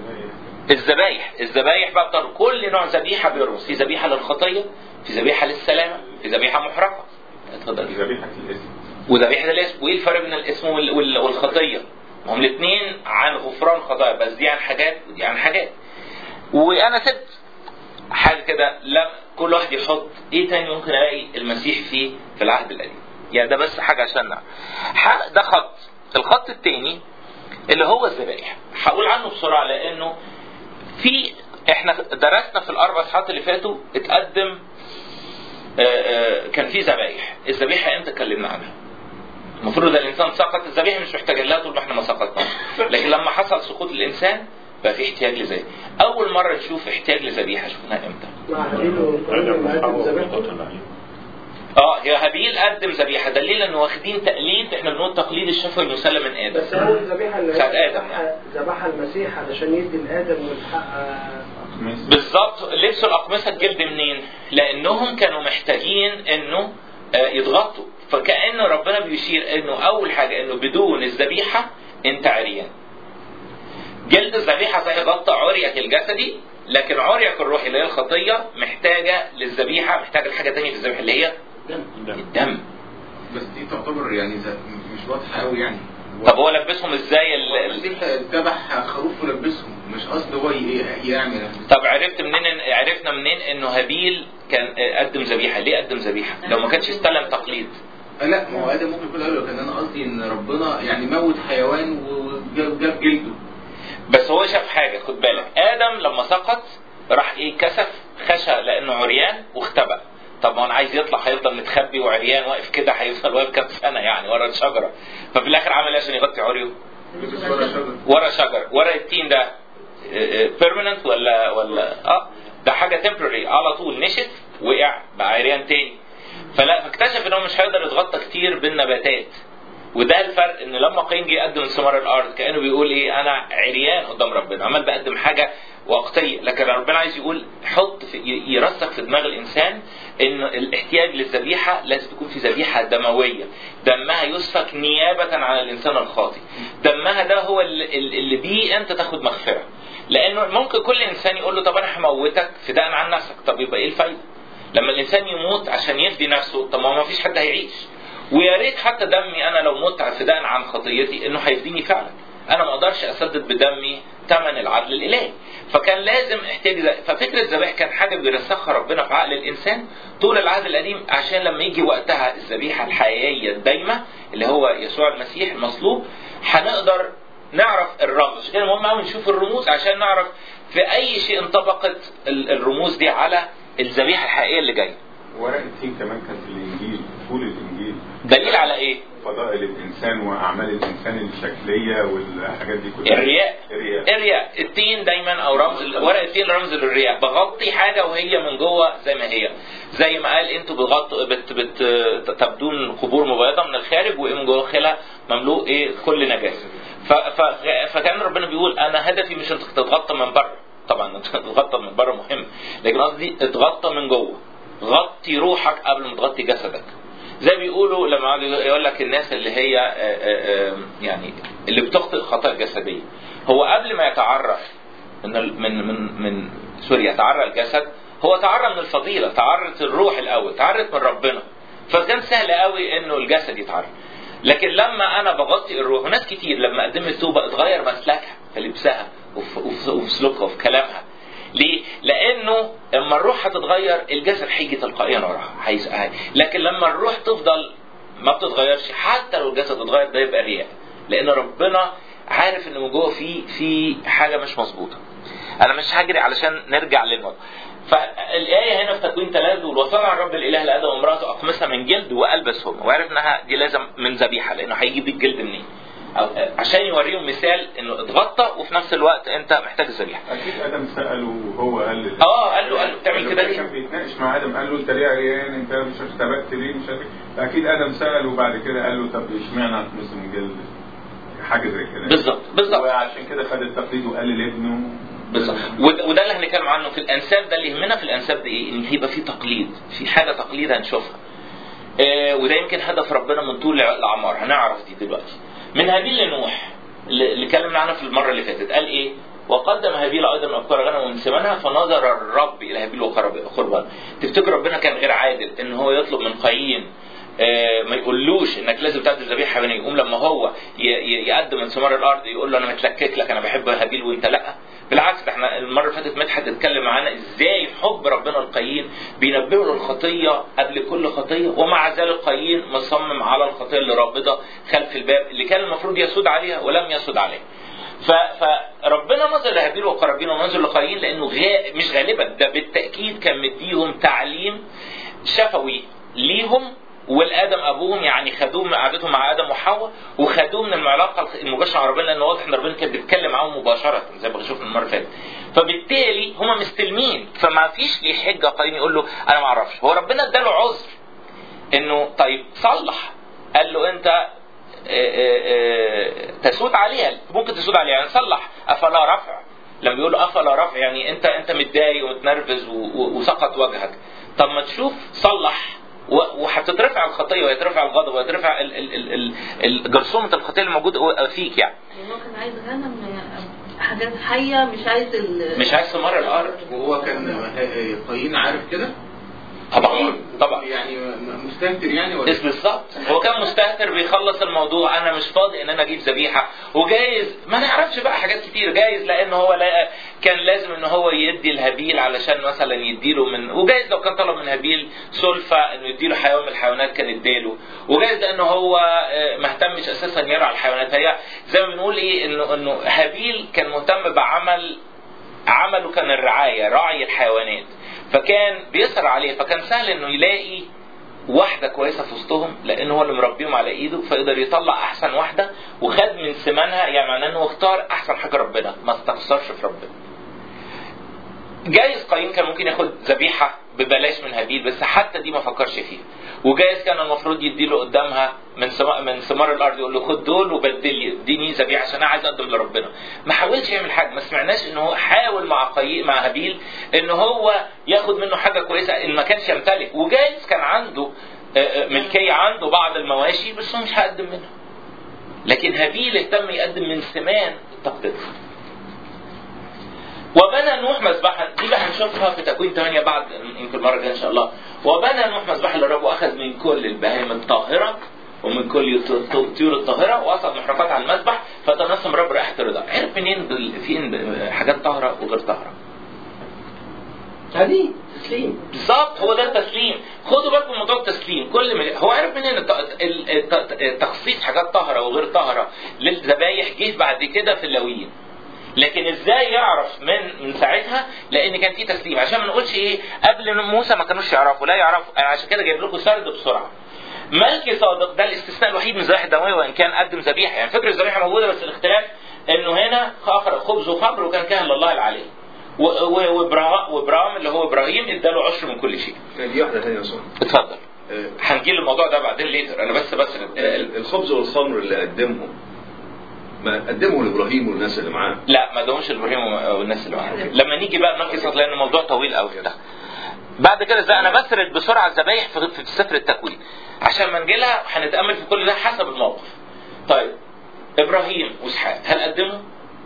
Speaker 1: الذبايح الذبايح بقى بتاع كل نوع ذبيحه بيرمز في ذبيحه للخطيه في ذبيحه للسلامه في ذبيحه محرقه اتفضل
Speaker 7: ذبيحة الاسم
Speaker 1: وذبيحه الاسم وايه الفرق بين الاسم وال- وال- والخطيه ما هم الاثنين عن غفران خطايا بس دي عن حاجات ودي عن حاجات وانا سبت حاجه كده لا كل واحد يحط ايه تاني ممكن الاقي المسيح فيه في العهد القديم يعني ده بس حاجه عشان نعرف. ح- ده خط الخط التاني اللي هو الذبائح هقول عنه بسرعه لانه في احنا درسنا في الاربع اصحاحات اللي فاتوا اتقدم آه، آه، كان في ذبايح الذبيحه امتى اتكلمنا عنها المفروض ده الانسان سقط الذبيحه مش محتاج لها طول ما احنا ما سقطناش لكن لما حصل سقوط الانسان بقى في احتياج لذبيحه اول مره نشوف احتياج لذبيحه شفناها امتى
Speaker 2: مع هابيل وقابيل لما قدم ذبيحته
Speaker 1: اه يا هابيل قدم ذبيحه دليل انه واخدين تقليد احنا بنقول تقليد الشفوي المسلم من ادم
Speaker 2: بس اول ذبيحه اللي
Speaker 1: بتاعت
Speaker 2: هي
Speaker 1: آدم
Speaker 2: ذبحها ذبحها المسيح علشان يدي لادم والحق
Speaker 1: بالظبط لبسوا الاقمصه الجلد منين؟ لانهم كانوا محتاجين انه آه، يتغطوا فكأن ربنا بيشير انه اول حاجه انه بدون الذبيحه انت عريان. جلد الذبيحه زي غطى عريك الجسدي لكن عريك الروحي اللي هي الخطيه محتاجه للذبيحه محتاجه لحاجه تانية في الذبيحه اللي هي الدم
Speaker 7: بس دي تعتبر يعني ز- مش واضحه قوي يعني
Speaker 1: طب هو لبسهم ازاي ال- ال-
Speaker 7: المسيح ذبح خروف ولبسهم مش قصد هو ي- يعمل
Speaker 1: طب عرفت منين إن- عرفنا منين انه هابيل كان قدم ذبيحه ليه قدم ذبيحه لو ما كانش استلم تقليد
Speaker 7: آه لا ما هو ادم ممكن يكون قال له كان انا قصدي ان ربنا يعني موت حيوان وجاب جاب جلده
Speaker 1: بس هو شاف حاجه خد بالك ادم لما سقط راح ايه كسف خشى لانه عريان واختبأ طب ما انا عايز يطلع هيفضل متخبي وعريان واقف كده هيفضل واقف كام سنه يعني ورا الشجره ففي الاخر عمل ايه عشان يغطي عريه
Speaker 7: لبس ورا شجر
Speaker 1: ورا شجر ورا التين ده بيرمننت ولا ولا اه ده حاجه تمبرري على طول نشف وقع بقى عريان تاني فلا فاكتشف ان هو مش هيقدر يتغطى كتير بالنباتات وده الفرق ان لما قايين جه يقدم ثمار الارض كانه بيقول ايه انا عريان قدام ربنا عمال بقدم حاجه وقتيه لكن ربنا عايز يقول حط في ي- يرسخ في دماغ الانسان ان الاحتياج للذبيحه لازم تكون في ذبيحه دمويه دمها يسفك نيابه عن الانسان الخاطي دمها ده هو اللي, اللي بيه انت تاخد مغفره لانه ممكن كل انسان يقول له طب انا هموتك فداء عن نفسك طب يبقى ايه الفايده لما الانسان يموت عشان يفدي نفسه طب ما هو ما فيش حد هيعيش ويا ريت حتى دمي انا لو مت فداء عن خطيتي انه هيفديني فعلا انا ما اقدرش اسدد بدمي ثمن العدل الالهي فكان لازم احتاج ذ- ففكره الذبائح كانت حاجه بيرسخها ربنا في عقل الانسان طول العهد القديم عشان لما يجي وقتها الذبيحه الحقيقيه الدايمه اللي هو يسوع المسيح المصلوب هنقدر نعرف الرمز عشان كده مهم قوي نشوف الرموز عشان نعرف في اي شيء انطبقت ال- الرموز دي على الذبيحه الحقيقيه اللي جايه
Speaker 8: ورق التين كمان كان في الانجيل طول الانجيل
Speaker 1: دليل على ايه
Speaker 8: فضائل الانسان واعمال الانسان الشكليه والحاجات دي كلها
Speaker 1: الرياء
Speaker 8: الرياء
Speaker 1: الرياء التين دايما او رمز ورق التين رمز للرياء بغطي حاجه وهي من جوه زي ما هي زي ما قال انتوا بتغطوا بت بت تبدون قبور مبيضه من الخارج وايه من جوه خلا مملوء ايه كل نجاسه ف ف فكان ربنا بيقول انا هدفي مش انك تتغطى من بره طبعا انت تتغطى من بره مهم لكن قصدي اتغطى من جوه غطي روحك قبل ما تغطي جسدك زي بيقولوا لما يقول لك الناس اللي هي آه، آه، آه، يعني اللي بتخطئ خطأ جسدية هو قبل ما يتعرف من ال- من من من سوري يتعرى الجسد هو تعرى من الفضيلة تعرت الروح الأول تعرت من ربنا فكان سهل قوي انه الجسد يتعرى لكن لما انا بغطي الروح وناس كتير لما قدمت توبه اتغير مسلكها في لبسها وفي, وفي, وفي سلوكها وفي كلامها ليه؟ لانه لما الروح هتتغير الجسد هيجي تلقائيا وراها هيس- هي- لكن لما الروح تفضل ما بتتغيرش حتى لو الجسد اتغير ده يبقى رياء لان ربنا عارف ان من جوه في في حاجه مش مظبوطه انا مش هجري علشان نرجع للموضوع فالآية هنا في تكوين ثلاثة بيقول وصنع الرب الإله لآدم وامرأته أقمصة من جلد وألبسهم وعرف إنها دي لازم من ذبيحة لأنه هيجيب الجلد منين؟ أو عشان يوريهم مثال إنه اتغطى وفي نفس الوقت أنت محتاج الذبيحة.
Speaker 8: اكيد ادم ساله وهو قال لل-
Speaker 1: اه قال له قال له بتعمل كده
Speaker 8: كان
Speaker 1: ليه؟
Speaker 8: بيتناقش مع ادم قال له انت ليه عريان انت مش اختبأت ليه مش عارف إيه. فاكيد ادم ساله وبعد كده قال له طب اشمعنى هتمس من جلد حاجه زي كده
Speaker 1: بالظبط بالظبط
Speaker 8: وعشان كده خد التقليد وقال لابنه
Speaker 1: بالظبط وده وده اللي هنتكلم عنه في الانساب ده اللي يهمنا في الانساب ده ايه؟ ان هيبقى في تقليد، في حاجه تقليد هنشوفها. آه وده يمكن هدف ربنا من طول الاعمار هنعرف دي دلوقتي. من هابيل لنوح اللي اللي اتكلمنا عنها في المره اللي فاتت قال ايه؟ وقدم هابيل ايضا من ابكار غنم ومن سمنها فنظر الرب الى هابيل وقربان. تفتكر ربنا كان غير عادل ان هو يطلب من قايين آه، ما يقولوش انك لازم تقدم ذبيحه بني يقوم لما هو ي- ي- يقدم من ثمار الارض يقول له انا متلكك لك انا بحب هابيل وانت لا بالعكس ده احنا المره اللي فاتت مدحت اتكلم معانا ازاي حب ربنا القايين بينبهه للخطيه قبل كل خطيه ومع ذلك قايين مصمم على الخطيه اللي رابضه خلف الباب اللي كان المفروض يسود عليها ولم يسود عليها ف- فربنا نظر لهابيل وقرابين ونظر لقايين لانه غا... مش غالبا ده بالتاكيد كان مديهم تعليم شفوي ليهم والادم ابوهم يعني خدوه من قعدتهم مع ادم وحواء وخدوه من العلاقه المباشره مع ربنا لان واضح ان ربنا كان بيتكلم معاهم مباشره زي ما شفنا المره اللي فاتت فبالتالي هم مستلمين فما فيش ليه حجه قايين يقول له انا ما اعرفش هو ربنا اداله عذر انه طيب صلح قال له انت آه، آه، آه، تسود عليها ممكن تسود عليها يعني صلح افلا رفع لما بيقول افلا رفع يعني انت انت متضايق ومتنرفز و- و- وسقط وجهك طب ما تشوف صلح و- وهتترفع الخطيه ويترفع الغضب ويترفع ال- ال- ال- ال- ال- جرثومه الخطيه اللي موجوده فيك يعني
Speaker 5: يعني هو كان عايز غنم حاجات حيه مش عايز ال
Speaker 1: مش عايز ثمار الارض
Speaker 7: وهو كان قايين عارف كده
Speaker 1: طبعا طبعا
Speaker 7: يعني م- مستهتر يعني ولا
Speaker 1: بس بالظبط هو كان مستهتر بيخلص الموضوع انا مش فاضي ان انا اجيب ذبيحه وجايز ما نعرفش بقى حاجات كتير جايز لان هو لا كان لازم ان هو يدي الهابيل علشان مثلا يديله من وجايز لو كان طلب من هابيل سلفة انه يديله حيوان من الحيوانات كان اداله وجايز لانه هو آه، ما اهتمش اساسا يرعى الحيوانات هي زي ما بنقول ايه انه انه هابيل كان مهتم بعمل عمله كان الرعايه راعي الحيوانات فكان بيسهر عليه فكان سهل انه يلاقي واحدة كويسة في وسطهم لأن هو اللي مربيهم على إيده فيقدر يطلع أحسن واحدة وخد من سمانها يعني معناه إنه اختار أحسن حاجة ربنا ما استخسرش في ربنا. جايز قايين كان ممكن ياخد ذبيحة ببلاش من هابيل بس حتى دي ما فكرش فيها. وجايز كان المفروض يديله قدامها من سما من ثمار الارض يقول له خد دول وبدل لي اديني ذبيحه عشان انا عايز اقدم لربنا. ما حاولش يعمل حاجه ما سمعناش ان هو حاول مع قايين مع هابيل ان هو ياخد منه حاجه كويسه ان ما كانش يمتلك وجايز كان عنده آه، آه، ملكيه عنده بعض المواشي بس هو مش هيقدم منها. لكن هابيل اهتم يقدم من سمان تقديرها. وبنى نوح مذبحا دي بقى هنشوفها في تكوين 8 بعد يمكن المره الجايه ان شاء الله وبنى نوح مذبحا للرب واخذ من كل البهائم الطاهره ومن كل الطيور الطاهره واصعد محرقات على المذبح فتنسم رب رائحه الرضا عرف منين بال- في حاجات طاهره وغير طاهره
Speaker 6: هذه تسليم
Speaker 1: بالظبط هو ده التسليم خدوا بالكم من موضوع التسليم كل ما هو عرف منين الت- ال- الت- تخصيص حاجات طاهره وغير طاهره للذبايح جه بعد كده في اللاويين لكن ازاي يعرف من من ساعتها لان كان في تسليم عشان ما نقولش ايه قبل موسى ما كانوش يعرفوا لا يعرفوا انا عشان كده جايب لكم سرد بسرعه ملكي صادق ده الاستثناء الوحيد من الذبائح الدمويه وان كان قدم ذبيحه يعني فكره الذبيحه موجوده بس الاختلاف انه هنا اخر خبز وخمر وكان كاهن لله العلي و- و- وإبرا- وابرام اللي هو ابراهيم اداله عشر من كل شيء
Speaker 9: دي واحدة ثانية صح
Speaker 1: اتفضل
Speaker 9: آه،
Speaker 1: هنجي للموضوع ده بعدين ليتر انا بس بس
Speaker 9: ال- الخبز والخمر اللي قدمهم ما قدمه لابراهيم والناس اللي معاه
Speaker 1: لا ما دومش ابراهيم والناس اللي معاه لما نيجي بقى ننقص لان الموضوع طويل قوي ده بعد كده ازاي انا بسرد بسرعه الذبايح في في سفر التكوين عشان ما نجي لها هنتامل في كل ده حسب الموقف طيب ابراهيم واسحاق هل قدموا؟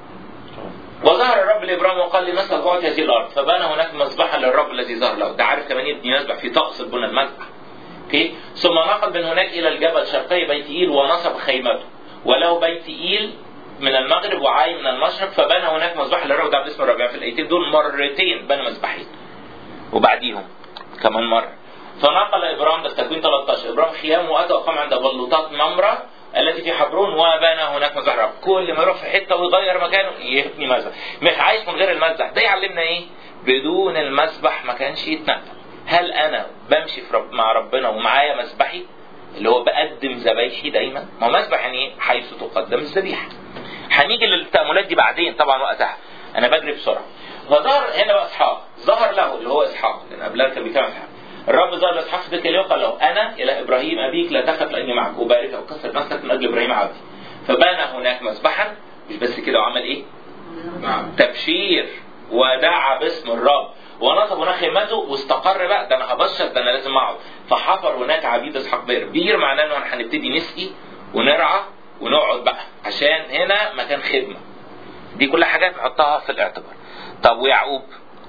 Speaker 1: وظهر الرب لابراهيم وقال لي مثل بعد هذه الارض فبنى هناك مذبحا للرب الذي ظهر له ده عارف كمان يبني مذبح في طقس البنى المذبح اوكي ثم نقل من هناك الى الجبل شرقي بيت ايل ونصب خيمته وله بيت ايل من المغرب وعاي من المشرق فبنى هناك مذبحا للرب ده باسم الرب يعني في الايتين دول مرتين بنى مذبحين وبعديهم كمان مره فنقل ابراهيم ده في تكوين 13 ابراهيم خيام واتى وقام عند بلوطات ممره التي في حبرون وبنى هناك مذبح رب كل ما يروح في حته ويغير مكانه يبني مذبح مش عايش من غير المذبح ده يعلمنا ايه بدون المذبح ما كانش يتنقل هل انا بمشي في رب مع ربنا ومعايا مذبحي اللي هو بقدم ذبايحي دايما ما هو مذبح يعني ايه حيث تقدم الذبيحه هنيجي للتأملات دي بعدين طبعا وقتها انا بجري بسرعه فظهر هنا بقى اسحاق ظهر له اللي هو اسحاق لان قبلها كان بيتكلم عن اسحاق الرب ظهر لاسحاق في تلك اليوم قال له انا اله ابراهيم ابيك لا تخف لاني معك وبارك وكسر نفسك من اجل ابراهيم عبدي فبنى هناك مذبحا مش بس كده وعمل ايه؟
Speaker 7: نعم
Speaker 1: تبشير ودعا باسم الرب ونصب هناك خيمته واستقر بقى ده انا هبشر ده انا لازم اقعد فحفر هناك عبيد اسحاق بئر بير معناه انه هنبتدي نسقي ونرعى ونقعد بقى عشان هنا مكان خدمه دي كل حاجات نحطها في الاعتبار طب ويعقوب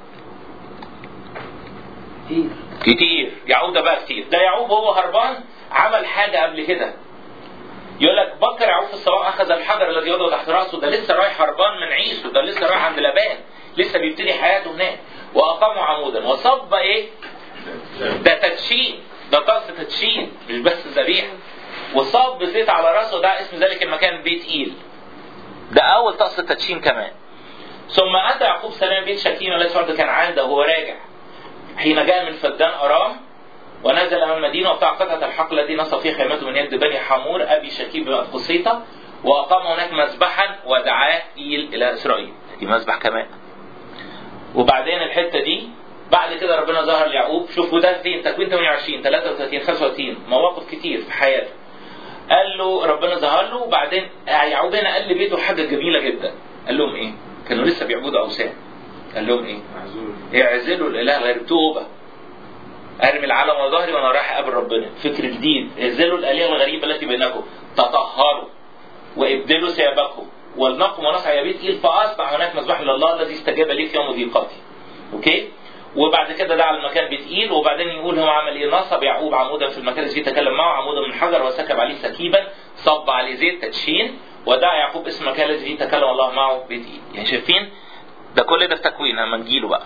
Speaker 6: كتير
Speaker 1: كتير يعقوب ده بقى كتير ده يعقوب هو هربان عمل حاجه قبل كده يقول لك بكر يعقوب في الصباح اخذ الحجر الذي يضع تحت راسه ده لسه رايح هربان من عيسو ده لسه رايح عند لبان لسه بيبتدي حياته هناك واقاموا عمودا وصب ايه؟ ده تدشين ده طقس تدشين مش بس ذبيحه وصب زيت على راسه ده اسم ذلك المكان بيت ايل ده اول طقس تدشين كمان ثم اتى يعقوب سلام بيت شكيم الذي فرد كان عنده وهو راجع حين جاء من فدان ارام ونزل من المدينه وقطع قطعه الحقل الذي نصب فيه خيمته من يد بني حمور ابي شكيب بن قصيطه واقام هناك مذبحا ودعاه ايل الى اسرائيل دي مذبح كمان وبعدين الحته دي بعد كده ربنا ظهر ليعقوب شوفوا ده فين تكوين 28 33 35 مواقف كتير في حياته قال له ربنا ظهر له وبعدين يعقوب هنا قال لبيته حاجه جميله جدا قال لهم ايه؟ كانوا لسه بيعبدوا اوثان قال لهم ايه؟ اعزلوا الاله غير توبه ارمي العالم على ظهري وانا رايح اقابل ربنا فكر جديد اعزلوا الالهه الغريبه التي بينكم تطهروا وابدلوا ثيابكم ولنقم ونسعى يا بيت إيل فأصنع هناك مذبح لله الذي استجاب لي في يوم ضيقتي أوكي وبعد كده دعا المكان بيت إيل وبعدين يقول هو عمل ايه نصب يعقوب عمودا في المكان الذي تكلم معه عمودا من حجر وسكب عليه سكيبا صب عليه زيت تدشين ودعا يعقوب اسم المكان الذي تكلم الله معه بيت إيل يعني شايفين ده كل ده في تكوين لما نجيله بقى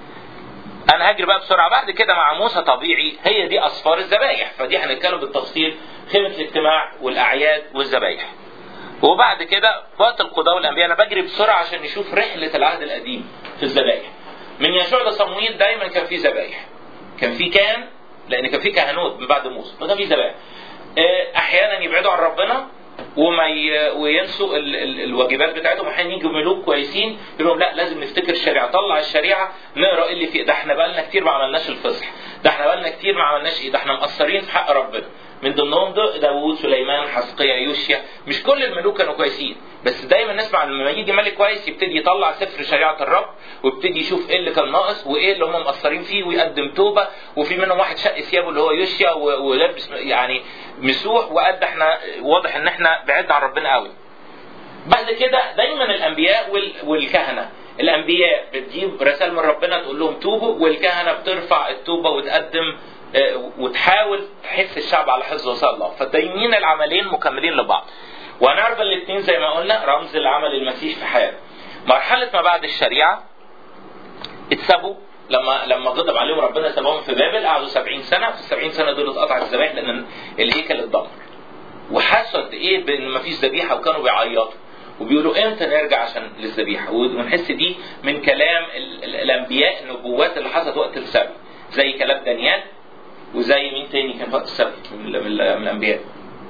Speaker 1: انا هجري بقى بسرعه بعد كده مع موسى طبيعي هي دي اصفار الذبايح فدي هنتكلم بالتفصيل خيمه الاجتماع والاعياد والذبايح وبعد كده وقت القضاء والانبياء انا بجري بسرعه عشان نشوف رحله العهد القديم في الذبايح من يشوع لصموئيل دايما كان في ذبايح كان في كان لان كان في كهنوت من بعد موسى فكان في ذبايح آه، احيانا يبعدوا عن ربنا وما ي... وينسوا ال... ال... الواجبات بتاعتهم احيانا يجوا ملوك كويسين يقول لهم لا لازم نفتكر الشريعه طلع الشريعه نقرا ايه اللي فيه ده احنا بقالنا كتير ما عملناش الفصح ده احنا بقالنا كتير ما عملناش ايه ده احنا مقصرين في حق ربنا من ضمنهم ده داوود سليمان حسقيا يوشيا مش كل الملوك كانوا كويسين بس دايما نسمع لما يجي ملك كويس يبتدي يطلع سفر شريعه الرب ويبتدي يشوف ايه اللي كان ناقص وايه اللي هم مقصرين فيه ويقدم توبه وفي منهم واحد شق ثيابه اللي هو يوشيا و- ولبس يعني مسوح وقد احنا واضح ان احنا بعدنا عن ربنا قوي بعد كده دايما الانبياء وال- والكهنه الانبياء بتجيب رسائل من ربنا تقول لهم توبوا والكهنه بترفع التوبه وتقدم آه، وتحاول تحث الشعب على حفظ وصايا الله فدايمين العملين مكملين لبعض وهنعرض الاثنين زي ما قلنا رمز لعمل المسيح في حياته مرحله ما بعد الشريعه اتسابوا لما لما غضب عليهم ربنا سابهم في بابل قعدوا 70 سنه في ال 70 سنه دول اتقطعت الذبائح لان الهيكل اتدمر وحسوا قد ايه بان مفيش ذبيحه وكانوا بيعيطوا وبيقولوا امتى نرجع عشان للذبيحه ونحس دي من كلام ال- ال- الانبياء النبوات اللي حصلت وقت السبي زي كلام دانيال وزي مين تاني كان في وقت السبي من, ال- من, ال- من الانبياء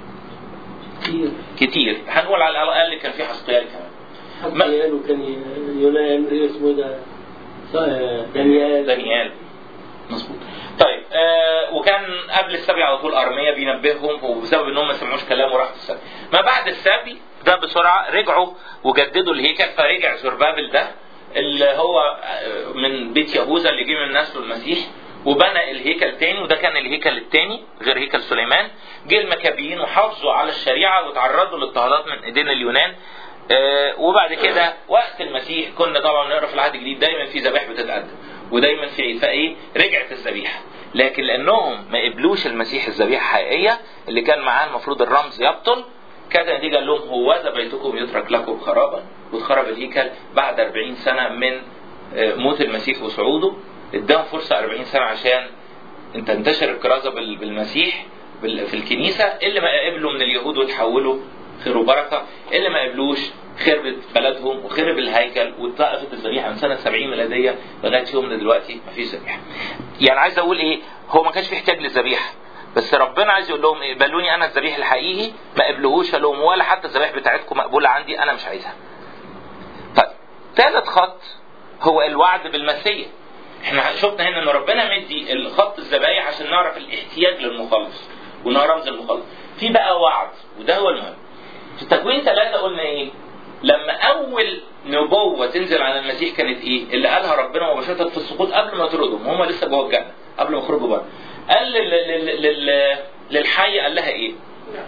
Speaker 6: كتير
Speaker 1: كتير هنقول على الاقل كان في حسقيال كمان ما-
Speaker 6: حتى قالوا كان يونان إيه اسمه ده ص- دانيال
Speaker 1: دانيال مظبوط طيب آه وكان قبل السبي على طول ارميا بينبههم وبسبب انهم ما سمعوش كلامه راح السبي ما بعد السبي ده بسرعه رجعوا وجددوا الهيكل فرجع زربابل ده اللي هو آه، من بيت يهوذا اللي جه من نسله المسيح وبنى الهيكل تاني وده كان الهيكل التاني غير هيكل سليمان جه المكابيين وحافظوا على الشريعه وتعرضوا لاضطهادات من ايدين اليونان آه، وبعد كده وقت المسيح كنا طبعا نقرا في العهد الجديد دايما في ذبائح بتتقدم ودايما في عيد فايه رجعت الذبيحه لكن لانهم ما قبلوش المسيح الذبيحه الحقيقيه اللي كان معاه المفروض الرمز يبطل كانت النتيجه قال لهم هوذا بيتكم يترك لكم خرابا واتخرب الهيكل بعد 40 سنه من آه، موت المسيح وصعوده اداهم فرصه 40 سنه عشان ان تنتشر الكرازه بال- بالمسيح بال- في الكنيسه اللي ما قبلوا من اليهود وتحولوا خير وبركه اللي ما قبلوش خربت بلدهم وخرب الهيكل واتوقفت الذبيحه من سنه 70 ميلاديه لغايه يومنا دلوقتي ما فيش ذبيحه. يعني عايز اقول ايه؟ هو ما كانش في احتياج للذبيحه بس ربنا عايز يقول لهم اقبلوني انا الذبيح الحقيقي ما قبلوهوش قال لهم ولا حتى الذبائح بتاعتكم مقبوله عندي انا مش عايزها. طيب ثالث خط هو الوعد بالمسيح. احنا شفنا هنا ان ربنا مدي الخط الذبايح عشان نعرف الاحتياج للمخلص وانه رمز المخلص. في بقى وعد وده هو المهم. في تكوين ثلاثة قلنا ايه؟ لما أول نبوة تنزل عن المسيح كانت ايه؟ اللي قالها ربنا مباشرة في السقوط قبل ما يطردهم هم لسه جوه الجنة قبل ما يخرجوا بره. قال لل- لل- لل- للحية قال لها ايه؟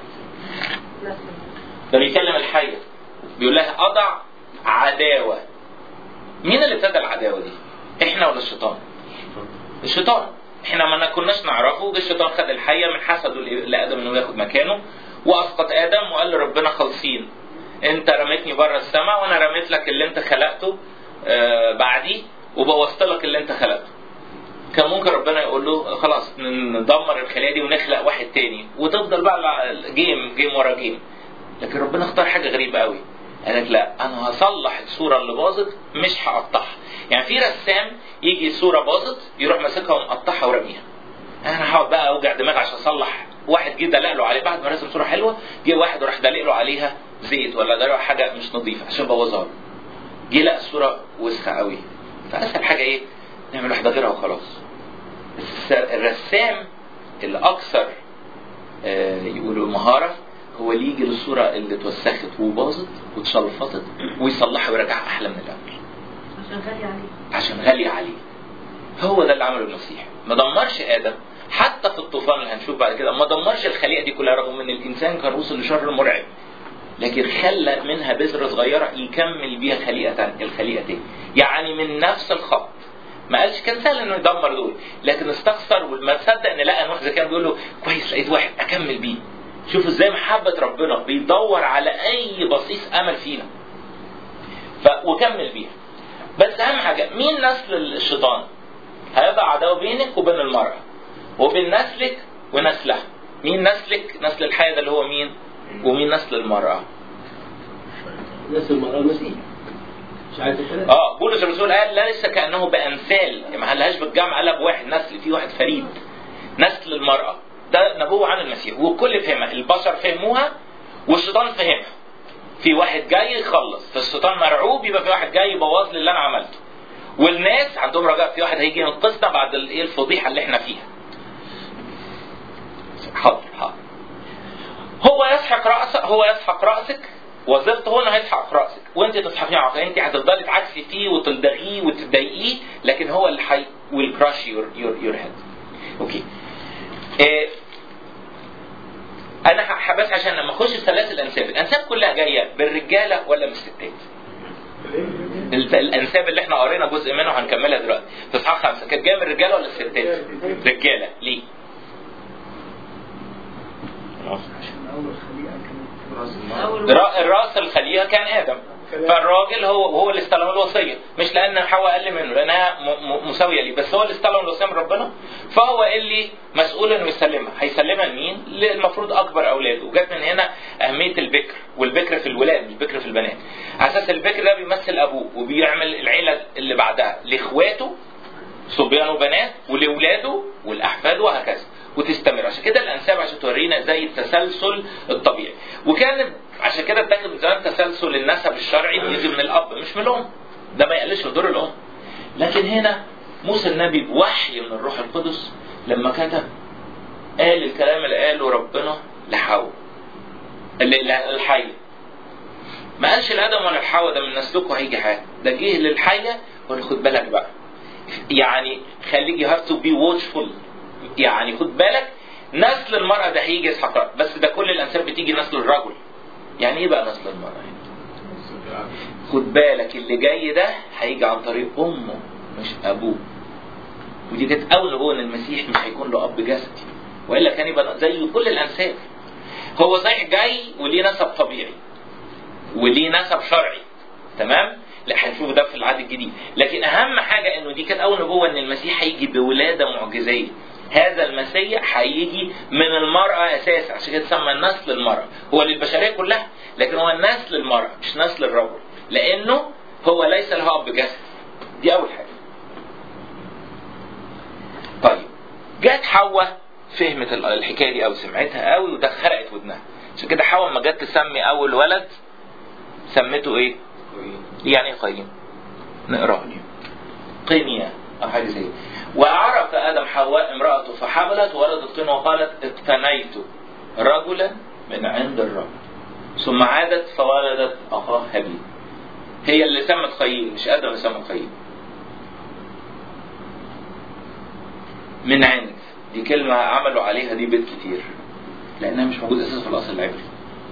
Speaker 1: ده بيكلم الحية بيقول لها أضع عداوة مين اللي ابتدى العداوة دي؟ احنا ولا الشيطان؟ الشيطان احنا ما كناش نعرفه جه الشيطان خد الحيه من حسده لادم انه ياخد مكانه واسقط ادم وقال لربنا خالصين انت رميتني بره السماء وانا رميت لك اللي انت خلقته آه بعدي وبوظت لك اللي انت خلقته كان ممكن ربنا يقول له خلاص ندمر الخليه دي ونخلق واحد تاني وتفضل بقى جيم جيم ورا جيم لكن ربنا اختار حاجه غريبه قوي قال لك لا انا هصلح الصوره اللي باظت مش هقطعها يعني في رسام يجي صوره باظت يروح ماسكها ومقطعها ورميها انا هقعد بقى اوجع دماغي عشان اصلح واحد جه دلق له عليه بعد ما رسم صوره حلوه جه واحد وراح دلق له عليها زيت ولا دلق حاجه مش نظيفه عشان بوظها له جه لقى الصوره وسخه قوي فاسهل حاجه ايه نعمل واحده غيرها وخلاص بس الرسام الاكثر آه، يقولوا مهاره هو اللي يجي للصوره اللي اتوسخت وباظت واتشلفطت ويصلحها ويرجعها احلى من الاول
Speaker 5: عشان غالي عليه
Speaker 1: عشان غالية عليه هو ده اللي عمله المسيح ما دمرش ادم حتى في الطوفان اللي هنشوف بعد كده ما دمرش الخليقه دي كلها رغم ان الانسان كان وصل لشر مرعب لكن خلى منها بذرة صغيرة يكمل بيها خليقة تانية الخليقة تاني يعني من نفس الخط ما قالش كان سهل انه يدمر دول لكن استخسر وما تصدق ان لقى نوح زي كان بيقول له كويس لقيت واحد اكمل بيه شوفوا ازاي محبة ربنا بيدور على اي بصيص امل فينا ف... وكمل بيها بس اهم حاجة مين نسل الشيطان هيضع عداوة بينك وبين المرأة وبين نسلك ونسلها مين نسلك نسل الحياة ده اللي هو مين ومين نسل المرأة
Speaker 6: نفس المرأة المسيح مش عارف الكلام
Speaker 1: اه بولس الرسول قال ليس كانه بامثال ما قالهاش بالجمع قالها بواحد نسل في واحد فريد نسل المراه ده نبوه عن المسيح والكل فهمها البشر فهموها والشيطان فهمها في واحد جاي يخلص فالشيطان مرعوب يبقى في واحد جاي يبوظ لي اللي انا عملته والناس عندهم رجاء في واحد هيجي ينقذنا بعد الايه الفضيحه اللي احنا فيها حاضر حاضر هو يسحق راسك هو يسحق راسك وظيفته هنا هيسحق راسك وانت تسحقيه عقل انت هتفضلي تعكسي فيه وتلدغيه وتضايقيه لكن هو اللي حي will crush your your your head اوكي إيه انا ح- بس عشان لما اخش في ثلاث الانساب الانساب كلها جايه بالرجاله ولا من الستات ال- الانساب اللي احنا قرينا جزء منها وهنكملها دلوقتي في اصحاح خمسه كانت جايه من الرجاله ولا الستات؟ رجاله ليه؟
Speaker 3: عشان أول خليقة كانت
Speaker 5: أول
Speaker 1: را- الراس الخليقه كان ادم فالراجل هو هو اللي استلم الوصيه مش لان حواء اقل منه لانها م- م- مساويه ليه بس هو اللي استلم الوصيه من ربنا فهو اللي مسؤول انه يسلمها هيسلمها لمين؟ المفروض اكبر اولاده وجت من هنا اهميه البكر والبكر في الولاد مش البكر في البنات على اساس البكر ده بيمثل ابوه وبيعمل العيله اللي بعدها لاخواته صبيان وبنات ولاولاده والاحفاد وهكذا وتستمر عشان كده الانساب عشان تورينا زي التسلسل الطبيعي وكان عشان كده اتاخد من زمان تسلسل النسب الشرعي بيجي من الاب مش من الام ده ما يقلش من دور الام لكن هنا موسى النبي بوحي من الروح القدس لما كتب قال الكلام اللي قاله ربنا لحواء الحية ما قالش لادم ولا الحواء ده من نسلكم هيجي حاجه ده جه للحيه وقال خد بالك بقى يعني خليك يو هاف تو بي واتشفول يعني خد بالك نسل المرأة ده هيجي يسحق بس ده كل الأنساب بتيجي نسل الرجل يعني إيه بقى نسل المرأة هنا؟ خد بالك اللي جاي ده هيجي عن طريق أمه مش أبوه ودي كانت أول نبوة إن المسيح مش هيكون له أب جسدي وإلا كان يبقى زي كل الأنساب هو صحيح جاي وليه نسب طبيعي وليه نسب شرعي تمام لا هنشوف ده في العهد الجديد لكن اهم حاجه انه دي كانت اول نبوه ان المسيح هيجي بولاده معجزيه هذا المسيح هيجي من المرأة أساسا عشان كده تسمى النسل المرأة هو للبشرية كلها لكن هو النسل المرأة مش نسل الرجل لأنه هو ليس له أب جسد دي أول حاجة طيب جت حواء فهمت الحكاية دي أو سمعتها قوي وده خرقت ودنها عشان كده حواء لما جت تسمي أول ولد سمته إيه؟ يعني ايه قايين؟ نقراه ليه؟ قينيا او حاجه زي كده. وعرف ادم حواء امراته فحملت وولدت قين وقالت اقتنيت رجلا من عند الرب ثم عادت فولدت اخاه هابيل هي اللي سمت قايين مش ادم اللي سمت قايين من عند دي كلمة عملوا عليها دي بيت كتير لأنها مش موجودة أساسا في الأصل العبري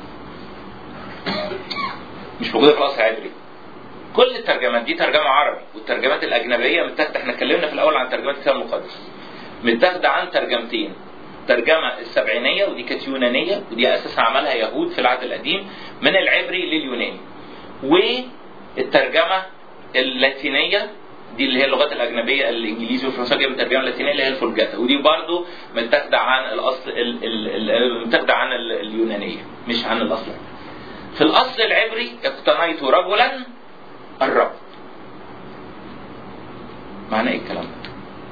Speaker 1: مش موجودة في الأصل العبري كل الترجمات دي ترجمة عربي والترجمات الأجنبية متاخدة احنا اتكلمنا في الأول عن ترجمات الكتاب المقدس متاخدة عن ترجمتين ترجمة السبعينية ودي كانت يونانية ودي أساسا عملها يهود في العهد القديم من العبري لليوناني والترجمة اللاتينية دي اللي هي اللغات الأجنبية الإنجليزي والفرنساوي من الترجمة اللاتينية اللي هي الفولجاتا ودي برضو متاخدة عن الأصل ال- ال- ال- متاخدة عن ال- اليونانية مش عن الأصل في الأصل العبري اقتنيت رجلا الرب معنى ايه الكلام ده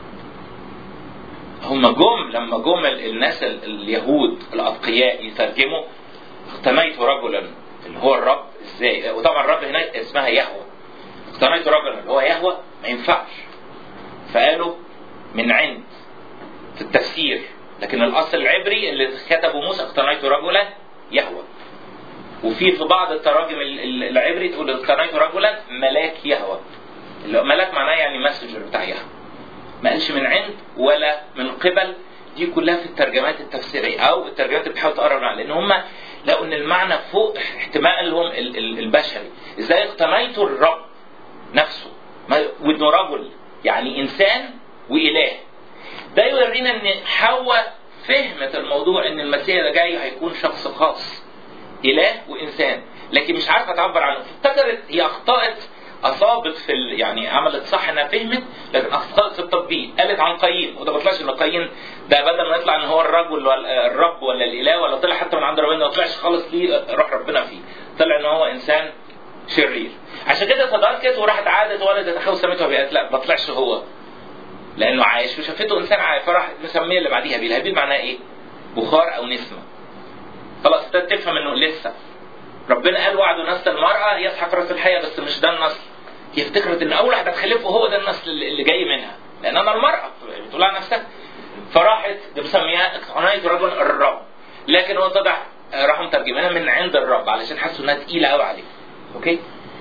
Speaker 1: هم جم لما جم ال- الناس ال- اليهود الاتقياء يترجموا اقتنيت رجلا اللي هو الرب ازاي وطبعا الرب هنا اسمها يهوى اقتنيت رجلا اللي هو يهوى ما ينفعش فقالوا من عند في التفسير لكن الاصل العبري اللي كتبه موسى اقتنيت رجلا يهوى وفي في بعض التراجم ال- ال- العبري تقول اقتنيت رجلا ملاك يهوى اللي هو ملاك معناه يعني ماسنجر بتاع يهوى ما قالش من عند ولا من قبل دي كلها في الترجمات التفسيريه او الترجمات اللي بتحاول تقرب عنها لان هم لقوا ان المعنى فوق احتمالهم ال- ال- البشري ازاي اقتنيتوا الرب نفسه ما- وانه رجل يعني انسان واله ده يورينا ان حواء فهمت الموضوع ان المسيح ده جاي هيكون شخص خاص اله وانسان لكن مش عارفه تعبر عنه افتكرت هي اخطات اصابت في ال... يعني عملت صح انها فهمت لكن اخطات في التطبيق قالت عن قايين وده ما طلعش ان قايين ده بدل ما يطلع ان هو الرجل ولا الرب ولا الاله ولا طلع حتى من عند ربنا ما طلعش خالص ليه روح ربنا فيه طلع ان هو انسان شرير عشان كده تداركت وراحت عادت ولدت اخوه سميته بقت لا ما طلعش هو لانه عايش وشافته انسان عايش فراح مسميه اللي بعديها هابيل هابيل معناها ايه؟ بخار او نسمه خلاص ابتدت تفهم انه لسه ربنا قال وعده نسل المرأة يسحق راس الحية بس مش ده النسل هي افتكرت ان اول واحد هتخلفه هو ده النسل اللي اللي جاي منها لان انا المرأة بتقول على نفسها فراحت مسميها اقتنيت رجل الرب لكن هو طلع آه، راحوا مترجمينها من عند الرب علشان حسوا انها تقيلة قوي عليه اوكي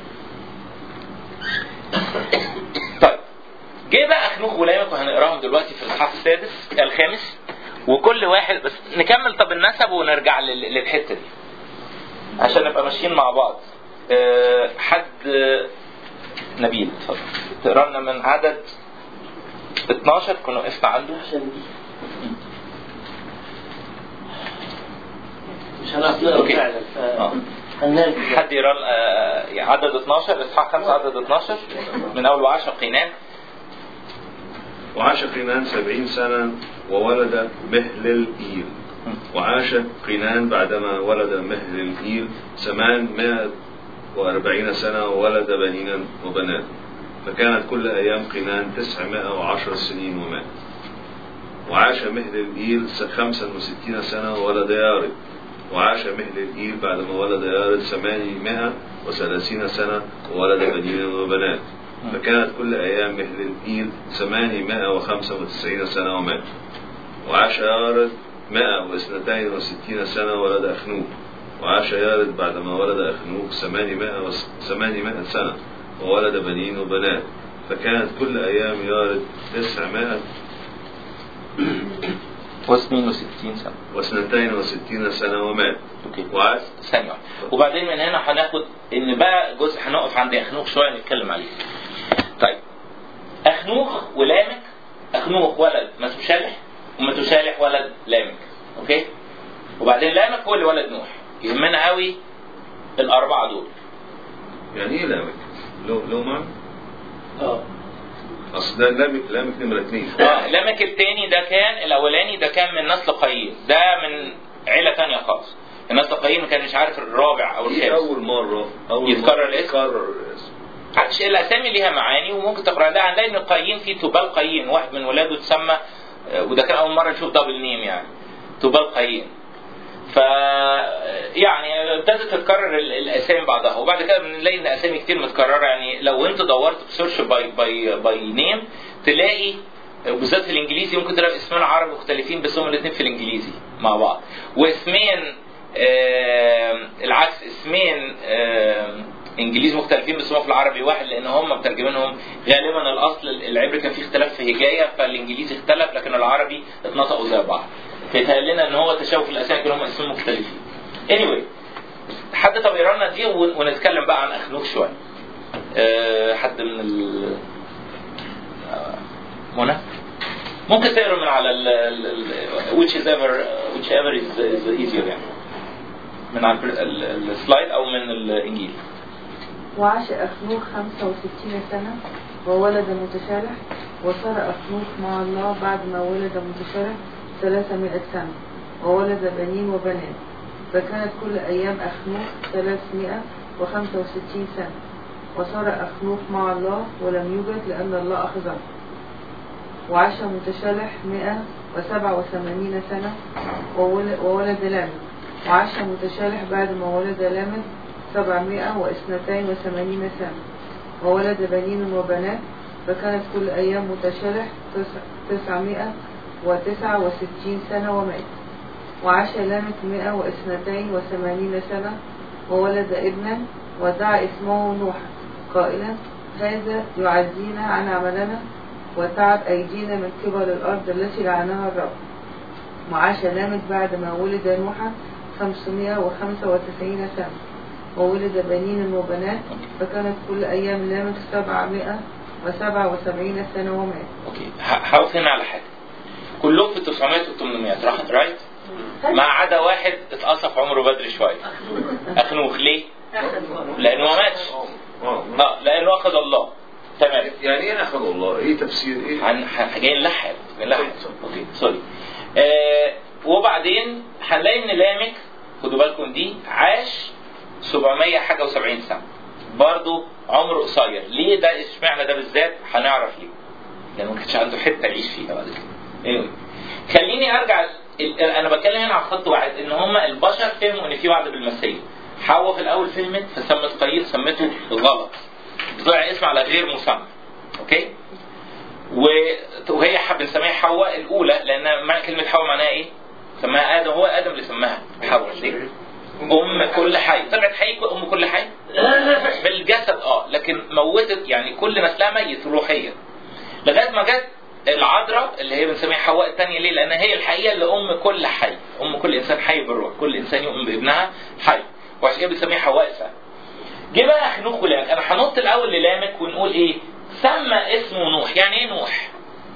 Speaker 1: طيب جه بقى اخنوخ ولامك وهنقراهم دلوقتي في الاصحاح السادس الخامس وكل واحد بس نكمل طب النسب ونرجع لل- للحته دي عشان نبقى ماشيين مع بعض أه حد آه، نبيل اتفضل تقرا لنا من عدد 12 كنا وقفنا عنده
Speaker 6: عشان مش هنعرف نقرا
Speaker 1: أوكي.
Speaker 6: فعلا
Speaker 1: آه.
Speaker 6: فهنرجع
Speaker 1: حد يقرا آه، عدد 12 اصحاح 5 عدد 12 من اول وعشر قينان
Speaker 9: وعاش قينان سبعين سنة وولد مهلل إيل وعاش قينان بعدما ولد مهلل إيل ثمانمائة وأربعين سنة وولد بنينا وبنات فكانت كل أيام قينان تسعمائة وعشر سنين ومات وعاش مهلل إيل خمسا وستين سنة وولد يارد وعاش مهلل إيل بعدما ولد يارد ثمانمائة وثلاثين سنة وولد بنينا وبنات فكانت كل أيام مهل الإيل ثمانمائة وخمسة وتسعين سنة ومات وعاش يارد مائة واثنتين وستين سنة ولد أخنوك وعاش يارد بعدما ولد أخنوك ثمانمائة وس- ثمانمائة سنة وولد بنين وبنات فكانت كل أيام يارد تسعمائة
Speaker 1: و62 سنه
Speaker 9: واثنتين وستين سنة ومات
Speaker 1: اوكي
Speaker 9: وعاش
Speaker 1: ثانية واحدة. وبعدين من هنا هناخد ان بقى جزء هنقف عند اخنوخ شويه نتكلم عليه. طيب اخنوخ ولامك اخنوخ ولد متشالح ومتشالح ولد لامك اوكي؟ وبعدين لامك هو اللي ولد نوح يهمنا قوي الاربعه دول
Speaker 9: يعني إيه لامك؟ لو لو معنى؟
Speaker 6: اه
Speaker 9: أصل ده لامك لامك نمرة اثنين
Speaker 1: اه لامك التاني ده كان الاولاني ده كان من نسل قايين ده من عيله تانية خالص النسل قايين ما كانش عارف الرابع او
Speaker 9: دي
Speaker 1: الخامس
Speaker 9: أول مرة أول
Speaker 1: يتكرر
Speaker 9: مرة
Speaker 1: الاسم؟
Speaker 9: يتكرر الاسم
Speaker 1: عادش الاسامي ليها معاني وممكن تقرا ده هنلاقي ان قايين في تبال قايين واحد من ولاده اتسمى آه، وده كان اول مره نشوف دبل نيم يعني تبال قايين ف يعني ابتدت تتكرر ال- الاسامي بعضها وبعد كده بنلاقي ان اسامي كتير متكرره يعني لو انت دورت في سيرش باي باي باي نيم تلاقي بالذات في الانجليزي ممكن تلاقي اسمين عربي مختلفين بس هم الاثنين في الانجليزي مع بعض واسمين آم، العكس اسمين آم، انجليزي مختلفين بس هم في العربي واحد لان هم مترجمينهم غالبا الاصل العبري كان فيه اختلاف في هجايه فالانجليزي اختلف لكن العربي اتنطقوا زي بعض فيتهيأ لنا ان هو تشابه في الاسامي كلهم اسمين مختلفين anyway حد طب يقرا لنا دي ون- ونتكلم بقى عن اخنوخ شويه أه حد من ال آه، منى ممكن تقرا من على ال ال- ال- which is ever which ever is, is easier يعني من على ال- ال- السلايد او من الانجيل
Speaker 10: وعاش أخنوخ خمسة وستين سنة وولد متشالح وصار أخنوخ مع الله بعد ما ولد متشالح ثلاثمائة سنة وولد بنين وبنات فكانت كل أيام أخنوخ ثلاثمائة وخمسة وستين سنة وصار أخنوخ مع الله ولم يوجد لأن الله أخذه وعاش متشالح مئة وسبعة وثمانين سنة وول- وولد لامد وعاش متشالح بعد ما ولد لامد سبعمائة واثنتين وثمانين سنة وولد بنين وبنات فكانت كل أيام متشالح تسع- تسعمائة وتسعة وستين سنة ومات وعاش لامت مئة واثنتين وثمانين سنة وولد ابنا ودعا اسمه نوحا قائلا هذا يعزينا عن عملنا وتعب أيدينا من قبل الأرض التي لعنها الرب وعاش لامت بعد ما ولد نوحا 595 سنة وولد بنين وبنات فكانت كل أيام لامك 777 سنة ومات
Speaker 1: اوكي ه- هقف هنا على حاجه كلهم في 900 و 800 راح رايت ما عدا واحد اتقصف عمره بدري شويه اخنوخ ليه؟ لانه ما ماتش
Speaker 9: اه
Speaker 1: اه لانه اخذ الله تمام
Speaker 9: يعني ايه اخذ الله؟ ايه تفسير ايه؟
Speaker 1: هن- ه- جاي نلحق جاي نلحق اوكي سوري آه وبعدين هنلاقي ان لامك خدوا بالكم دي عاش 700 حاجه و70 سنه برضه عمره قصير ليه ده اشمعنى ده بالذات هنعرف ليه لانه ما كانش عنده حته يعيش فيها بعد كده anyway. خليني ارجع ال- انا بتكلم هنا على خط واحد ان هم البشر فهموا ان في وعد بالمسيح حواء في الاول فهمت فسمت قايل سمته غلط طلع اسم على غير مسمى اوكي و- وهي حب نسميها حواء الاولى لان معنى كلمه حواء معناها ايه؟ سماها ادم هو ادم اللي سماها حواء ليه؟ ام كل حي طلعت حي ام كل حي بالجسد اه لكن موتت يعني كل نسلها ميت روحيا لغايه ما جت العذراء اللي هي بنسميها حواء الثانيه ليه؟ لان هي الحقيقه اللي ام كل حي ام كل انسان حي بالروح كل انسان يؤمن بابنها حي وعشان كده بنسميها حواء الثانيه جه بقى خنوخ ولامك انا هنط الاول للامك ونقول ايه سمى اسمه نوح يعني ايه نوح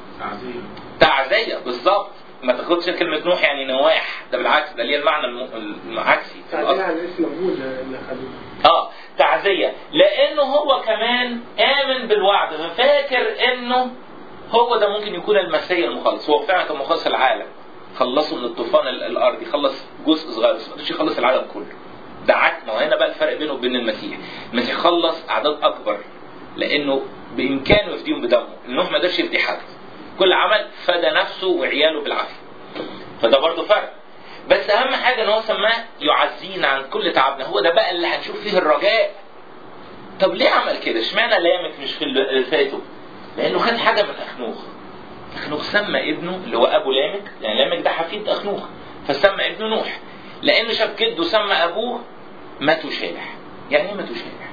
Speaker 1: تعزية بالظبط ما تاخدش كلمة نوح يعني نواح ده بالعكس ده ليه المعنى الم- العكسي في
Speaker 2: تعديل
Speaker 1: الأصل.
Speaker 2: على اسم ابوه اللي خدوه
Speaker 1: اه تعزية لانه هو كمان امن بالوعد ففاكر انه هو ده ممكن يكون المسيح المخلص هو فعلا كان مخلص العالم خلصه من الطوفان ال- الارضي خلص جزء صغير بس ما قدرش يخلص العالم كله ده عكمه وهنا بقى الفرق بينه وبين المسيح المسيح خلص اعداد اكبر لانه بامكانه يفديهم بدمه نوح ما قدرش يفدي حد كل عمل فدى نفسه وعياله بالعافيه فده برضه فرق بس اهم حاجه ان هو سماه يعزينا عن كل تعبنا هو ده بقى اللي هنشوف فيه الرجاء طب ليه عمل كده اشمعنى لامك مش في اللي فاتوا لانه خد حاجه من اخنوخ اخنوخ سمى ابنه اللي هو ابو لامك يعني لامك ده حفيد اخنوخ فسمى ابنه نوح لانه شاف جده سمى ابوه ماتوا شالح يعني ايه ماتوا شالح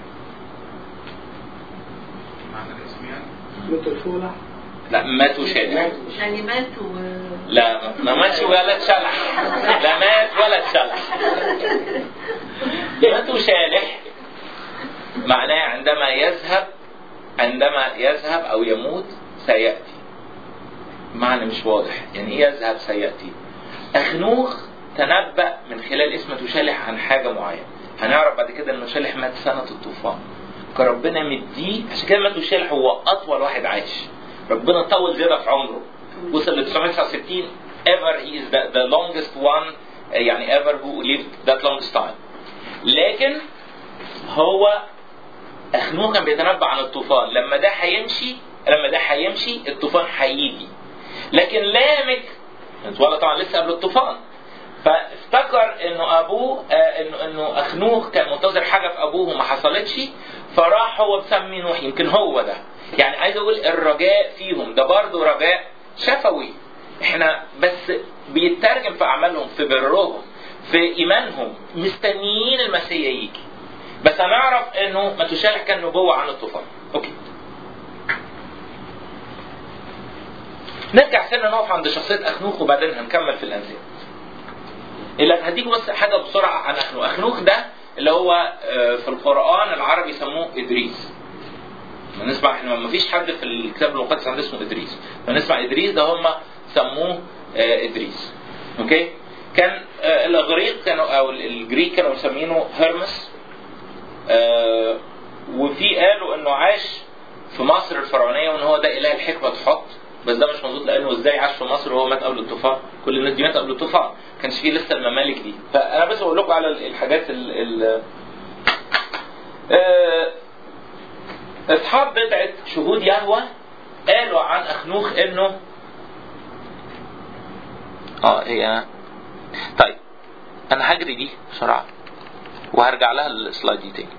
Speaker 7: معنى الاسم يعني
Speaker 2: مثل شولح
Speaker 1: لا ماتوا شالح
Speaker 5: يعني ماتوا
Speaker 1: لا ما ماتش ولا اتشلح لا مات ولا اتشلح ماتوا شالح معناه عندما يذهب عندما يذهب او يموت سياتي معنى مش واضح يعني ايه يذهب سياتي اخنوخ تنبأ من خلال اسم تشالح عن حاجه معينه هنعرف بعد كده ان شالح مات سنه الطوفان فربنا مديه عشان كده مات شالح هو اطول واحد عايش ربنا طول زياده في عمره وصل ل 969 ever he is the, the longest one uh, يعني ever who lived that longest time لكن هو اخنوخ كان بيتنبأ عن الطوفان لما ده هيمشي لما ده هيمشي الطوفان هيجي لكن لامك اتولد طبعا لسه قبل الطوفان فافتكر انه ابوه آه انه انه اخنوخ كان منتظر حاجه في ابوه وما حصلتش فراح هو مسمي نوح يمكن هو ده يعني عايز اقول الرجاء فيهم ده برضه رجاء شفوي احنا بس بيترجم في اعمالهم في برهم في ايمانهم مستنيين المسيح يجي بس هنعرف انه متشالح كان نبوه عن الطوفان اوكي نرجع سنة نقف عند شخصية أخنوخ وبعدين هنكمل في الأنزال. اللي هديكم بس حاجة بسرعة عن أخنوخ، أخنوخ ده اللي هو آه، في القرآن العربي يسموه إدريس. لما نسمع احنا ما فيش حد في الكتاب المقدس عنده اسمه إدريس، فنسمع إدريس ده هم سموه آه، إدريس. أوكي؟ كان آه، الإغريق كانوا أو الجريك كانوا مسمينه هرمس آه، وفي قالوا إنه عاش في مصر الفرعونية وإن هو ده إله الحكمة تحط بس ده مش مظبوط لانه ازاي عاش في مصر وهو مات قبل الطوفان كل الناس دي مات قبل الطوفان ما كانش فيه لسه الممالك دي فانا بس بقول لكم على الحاجات ال ال آه، اصحاب بدعه شهود يهوى قالوا عن اخنوخ انه اه هي طيب انا هجري دي بسرعه وهرجع لها السلايد دي تاني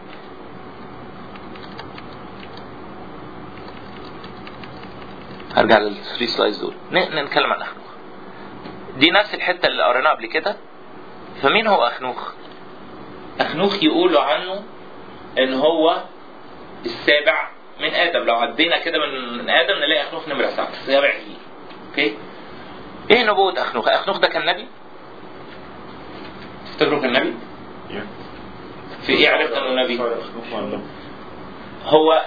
Speaker 1: هرجع للثري سلايدز دول ن- نتكلم عن اخنوخ دي نفس الحته اللي قريناها قبل كده فمين هو اخنوخ اخنوخ يقولوا عنه ان هو السابع من ادم لو عدينا كده من من ادم نلاقي اخنوخ نمره سبعه السابع جيل اوكي ايه نبوه اخنوخ اخنوخ ده كان نبي تفتكروا كان نبي؟ في ايه عرفت انه نبي؟ هو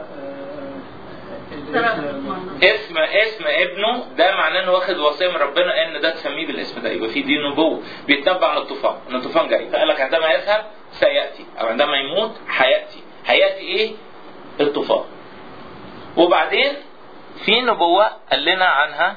Speaker 1: اسم اسم ابنه ده معناه انه واخد وصيه من ربنا ان ده تسميه بالاسم ده يبقى في دي نبوه بيتنبأ عن الطوفان ان الطوفان جاي فقال لك عندما يذهب سياتي او عندما يموت هياتي هياتي ايه؟ الطوفان وبعدين في نبوه قال لنا عنها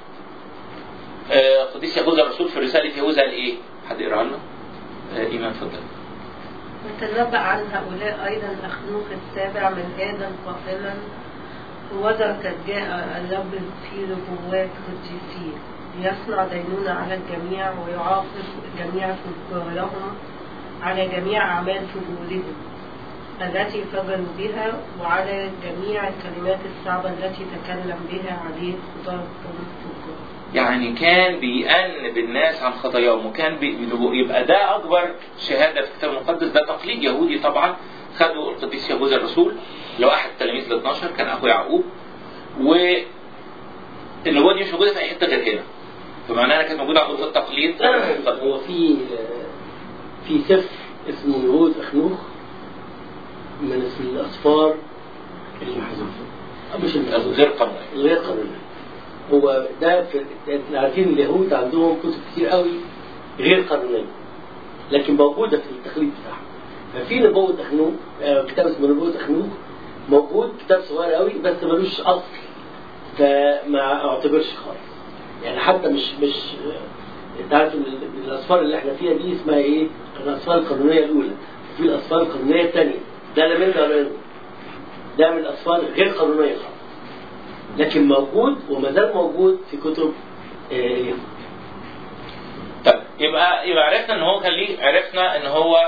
Speaker 1: آه، قديس يهوذا الرسول في رساله يهوذا قال ايه؟ حد يقراها لنا؟ آه، ايمان اتفضل
Speaker 5: وتنبأ عن هؤلاء أيضا أخنوخ السابع من آدم قائلا وذا قد جاء الرب في نبوات قديسين ليصنع دينونة على الجميع ويعاقب جميع فجورهم على جميع أعمال فجورهم التي فجروا بها وعلى جميع الكلمات الصعبة التي تكلم بها عليه خطاب الفجار
Speaker 1: يعني كان بيأنب الناس عن خطاياهم وكان بي- بينبو- يبقى ده اكبر شهاده في الكتاب المقدس ده تقليد يهودي طبعا خده القديس يهوذا الرسول اللي هو احد التلاميذ ال 12 كان اخو يعقوب و النبوه دي مش موجوده في اي حته غير هنا فمعناها انها كانت موجوده عندهم في التقليد
Speaker 6: هو في في سفر اسمه يهود أخنوخ من اسم الأسفار مش الأسفار
Speaker 1: غير قانوني
Speaker 6: غير قانوني هو ده في احنا عارفين اليهود عندهم كتب كتير قوي غير قانونيه لكن موجوده في التقليد بتاعهم ففي نبوه اخنوخ آه، كتاب اسمه نبوه اخنوخ موجود كتاب صغير قوي بس ملوش اصل فما اعتبرش خالص يعني حتى مش مش آه، انت عارف ال- الاسفار اللي احنا فيها دي اسمها ايه؟ الاسفار القانونيه الاولى وفي الاسفار القانونيه الثانيه ده لا منه ولا منه ده من الاسفار غير قانونيه خالص لكن موجود وما زال موجود في كتب آه، اليهود
Speaker 1: طيب يبقى يبقى عرفنا ان هو كان ليه عرفنا ان هو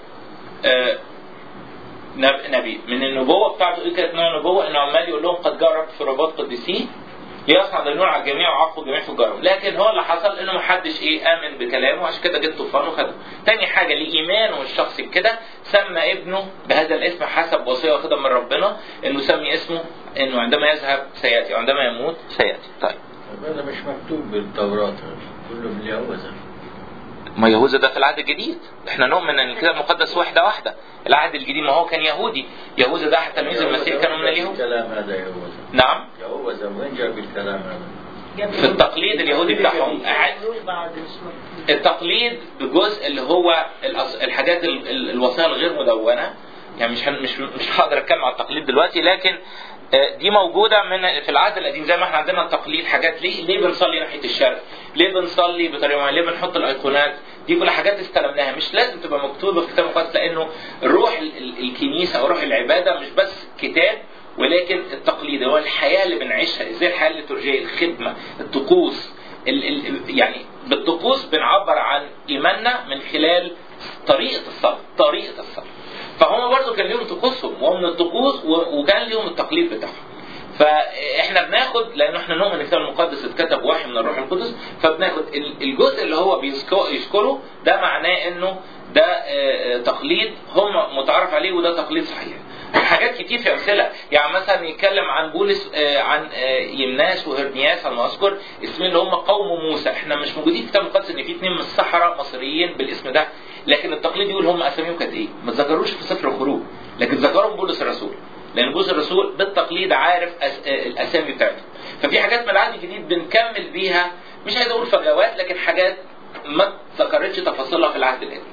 Speaker 1: آه، نب- نبي من النبوه بتاعته ايه كانت نوع النبوه انه عمال يقول لهم قد جاء رب في رباط قديسيه ليصنع النور على الجميع وعاقبوا الجميع في الجرم لكن هو اللي حصل انه ما حدش ايه امن بكلامه عشان كده جه الطوفان وخده تاني حاجه لايمانه الشخصي بكده سمى ابنه بهذا الاسم حسب وصيه واخدها من ربنا انه سمي اسمه انه عندما يذهب سياتي وعندما يموت سياتي طيب
Speaker 4: هذا مش مكتوب بالتوراة كله باليهوذا
Speaker 1: ما يهوذا ده في العهد الجديد احنا نؤمن ان الكتاب المقدس واحده واحده العهد الجديد ما هو كان يهودي يهوذا ده احد تلاميذ المسيح كانوا من اليهود
Speaker 4: الكلام هذا يهوذا
Speaker 1: نعم
Speaker 4: يهوذا وين جاب الكلام هذا؟
Speaker 1: في التقليد اليهودي بتاعهم
Speaker 5: بعد مش مكتوب.
Speaker 1: التقليد بجزء اللي هو الأص- الحاجات ال- ال- الوصايا الغير مدونه يعني مش هن- مش مش هقدر اتكلم على التقليد دلوقتي لكن آه، دي موجوده من في العهد القديم زي ما احنا عندنا التقليد حاجات ليه ليه بنصلي ناحيه الشرق؟ ليه بنصلي بطريقه معينه؟ ليه بنحط الايقونات؟ دي كل حاجات استلمناها مش لازم تبقى مكتوبه في الكتاب المقدس لانه روح ال- ال- الكنيسه او روح العباده مش بس كتاب ولكن التقليد هو الحياه اللي بنعيشها ازاي الحياه الليتورجيه الخدمه الطقوس ال ال يعني بالطقوس بنعبر عن ايماننا من خلال طريقه الصلاه طريقه الصلاه فهم برضه كان ليهم طقوسهم ومن الطقوس و- وكان ليهم التقليد بتاعهم فاحنا بناخد لان احنا نؤمن ان الكتاب المقدس اتكتب وحي من الروح القدس فبناخد ال- الجزء اللي هو بيذكره يذكره ده معناه انه ده آه، آه، تقليد هم متعارف عليه وده تقليد صحيح حاجات كتير في امثله يعني مثلا يتكلم عن بولس آه، عن آه، يمناس وهرنياس على ما اذكر اسمين اللي هم قوم موسى احنا مش موجودين في الكتاب المقدس ان في اثنين من السحره مصريين بالاسم ده لكن التقليد يقول هم اساميهم كانت ايه ما ذكروش في سفر الخروج لكن ذكرهم بولس الرسول لان بولس الرسول بالتقليد عارف أس... آه، الاسامي بتاعتهم ففي حاجات من العهد الجديد بنكمل بيها مش عايز اقول فجوات لكن حاجات ما ذكرتش تفاصيلها في العهد القديم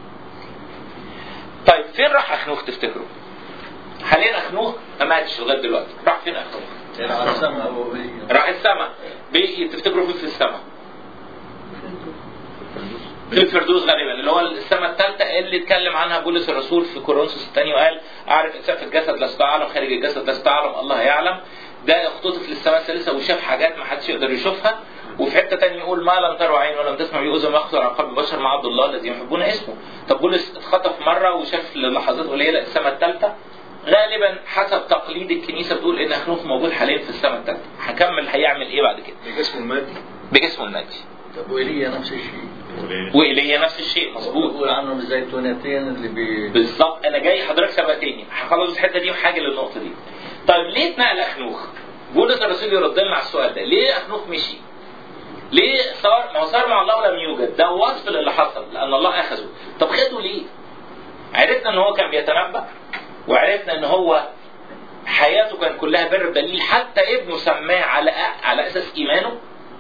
Speaker 1: طيب فين راح اخنوخ تفتكروا؟ حاليا اخنوخ ما ماتش لغايه دلوقتي راح فين اخنوخ؟
Speaker 4: على السماء هو بي-
Speaker 1: راح السماء بي- تفتكروا فين في السماء؟ في الفردوس غالبا اللي هو السماء الثالثه اللي اتكلم عنها بولس الرسول في كورنثوس الثاني وقال اعرف انسان في الجسد لست اعلم خارج الجسد لست اعلم الله يعلم ده اختطف للسماء الثالثه وشاف حاجات ما حدش يقدر يشوفها وفي حته ثانيه يقول ما لم تروا عين ولم تسمع به اذن ما يخطر على قلب بشر مع عبد الله الذي يحبون اسمه طب بولس اتخطف مره وشاف للحظات قليله السماء الثالثه غالبا حسب تقليد الكنيسه بتقول ان اخنوخ موجود حاليا في السماء الثالثه هكمل هيعمل ايه بعد كده
Speaker 9: بجسمه المادي
Speaker 1: بجسمه المادي
Speaker 4: طب وإيليا نفس الشيء
Speaker 1: وايليا نفس الشيء مظبوط
Speaker 4: بقول عنهم الزيتونتين اللي بي
Speaker 1: بالظبط انا جاي حضرتك سبقتني هخلص الحته دي وحاجه للنقطه دي طيب ليه اتنقل اخنوخ بولس الرسول يرد لنا على السؤال ده ليه اخنوخ مشي ليه صار ما هو صار مع الله ولم يوجد ده وصف للي حصل لان الله اخذه طب خده ليه عرفنا ان هو كان بيتنبأ وعرفنا ان هو حياته كان كلها بر دليل حتى ابنه سماه على على اساس ايمانه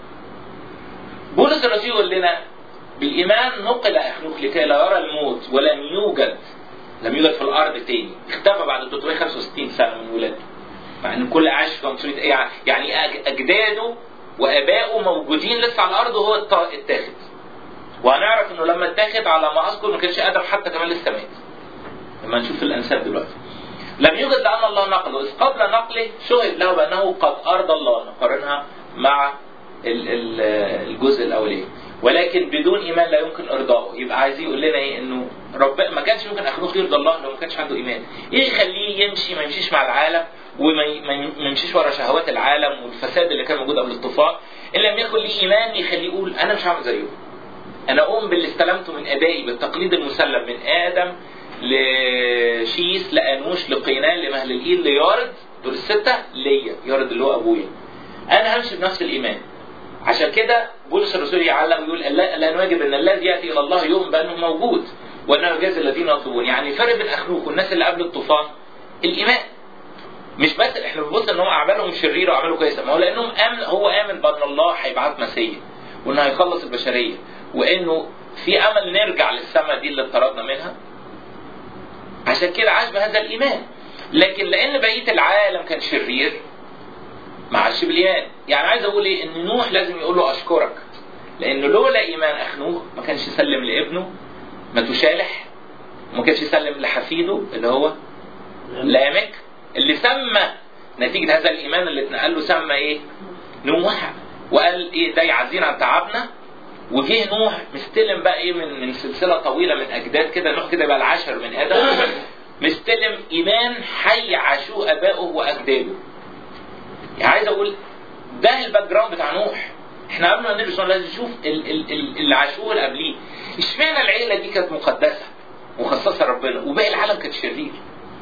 Speaker 1: بولس الرسول يقول لنا بالايمان نقل اخنوخ لكي لا يرى الموت ولم يوجد لم يوجد في الارض تاني اختفى بعد 365 سنه من ولادته مع ان الكل عاش في 500 إيه يعني أج- اجداده وابائه موجودين لسه على الارض وهو ات- اتاخد وهنعرف انه لما اتاخد على ما اذكر ما كانش ادم حتى كمان لسه مات لما نشوف الانساب دلوقتي لم يوجد لان الله نقله اذ قبل نقله شهد له بانه قد ارضى الله نقارنها مع ال- ال- الجزء الاولاني ولكن بدون ايمان لا يمكن ارضائه يبقى عايز يقول لنا ايه انه رب ما كانش ممكن اخنوخ يرضى الله لو ما كانش عنده ايمان ايه يخليه يمشي ما يمشيش مع العالم وما ي- ما ي- ما يمشيش ورا شهوات العالم والفساد اللي كان موجود قبل الطوفان ان لم يكن ليه ايمان يخليه يقول انا مش هعمل زيه انا اؤمن باللي استلمته من ابائي بالتقليد المسلم من ادم لشيس لانوش لقينان لمهل الايل ليارد دول السته ليا يارد اللي هو ابويا انا همشي بنفس الايمان عشان كده بولس الرسول يعلق ويقول لا, لا نواجب ان الذي ياتي الى الله يؤمن بانه موجود وانه يجازي الذين يطلبون يعني الفرق بين اخنوخ والناس اللي قبل الطوفان الايمان مش بس احنا بنبص ان هم اعمالهم شريره واعمالهم كويسه ما هو لانهم امن هو امن بان الله هيبعت مسيح وانه هيخلص البشريه وانه في امل نرجع للسماء دي اللي اطردنا منها عشان كده عاش بهذا الايمان لكن لان بقيه العالم كان شرير مع الشبليان يعني عايز اقول ايه ان نوح لازم يقول له اشكرك لانه لولا ايمان اخنوخ ما كانش يسلم لابنه ما تشالح وما كانش يسلم لحفيده اللي هو لامك اللي سمى نتيجه هذا الايمان اللي اتنقل له سمى ايه نوح وقال ايه ده يعزينا عن تعبنا وجه نوح مستلم بقى ايه من من سلسله طويله من اجداد كده نوح كده بقى العاشر من ادم مستلم ايمان حي عاشوه ابائه واجداده يعني عايز اقول ده الباك جراوند بتاع نوح احنا قبل ما ندرس لازم نشوف ال- ال- ال- اللي عاشوه اللي قبليه اشمعنى العيله دي كانت مقدسه مخصصه لربنا وباقي العالم كان شرير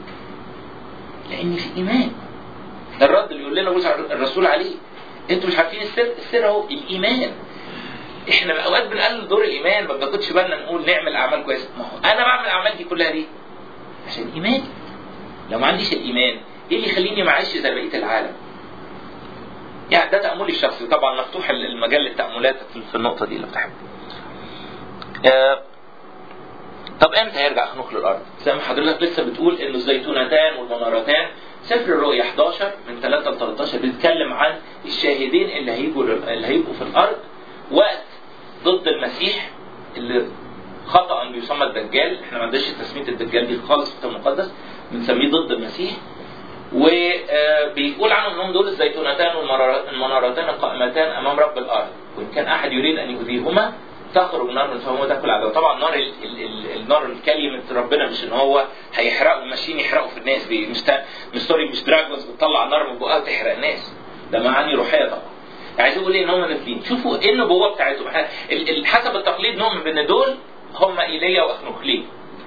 Speaker 1: لان في ايمان ده الرد اللي يقول لنا بولس الرسول عليه انتوا مش عارفين السر السر اهو الايمان احنا اوقات بنقلل دور الايمان ما بناخدش بالنا نقول نعمل اعمال كويسه ما هو انا بعمل الاعمال دي كلها ليه؟ عشان ايماني لو ما عنديش الايمان ايه اللي يخليني ما اعيش زي بقيه العالم؟ يعني ده تأملي الشخصي طبعا مفتوح المجال للتأملات في النقطة دي لو تحب. آه طب امتى هيرجع خنوخ للأرض؟ زي ما حضرتك لسه بتقول إنه الزيتونتان والمنارتان سفر الرؤيا 11 من 3 ل 13 بيتكلم عن الشاهدين اللي هيجوا اللي هيبقوا في الأرض وقت ضد المسيح اللي خطأ بيسمى الدجال، احنا ما عندناش تسمية الدجال دي خالص في الكتاب المقدس بنسميه ضد المسيح وبيقول عنهم انهم دول الزيتونتان والمنارتان القائمتان امام رب الارض وان كان احد يريد ان يؤذيهما تخرج نار من فمه تاكل عدو طبعا نار ال ال ال النار كلمه ربنا مش ان هو هيحرقوا ماشيين يحرقوا في الناس دي مش تا- مش سوري مش دراجونز بتطلع نار من بقها تحرق الناس ده معاني روحيه طبعا عايز يقول ايه ان هم نازلين شوفوا ايه النبوه بتاعتهم إحنا ال- ال- حسب التقليد نؤمن بان دول هم ايليا واخنوخ ليه؟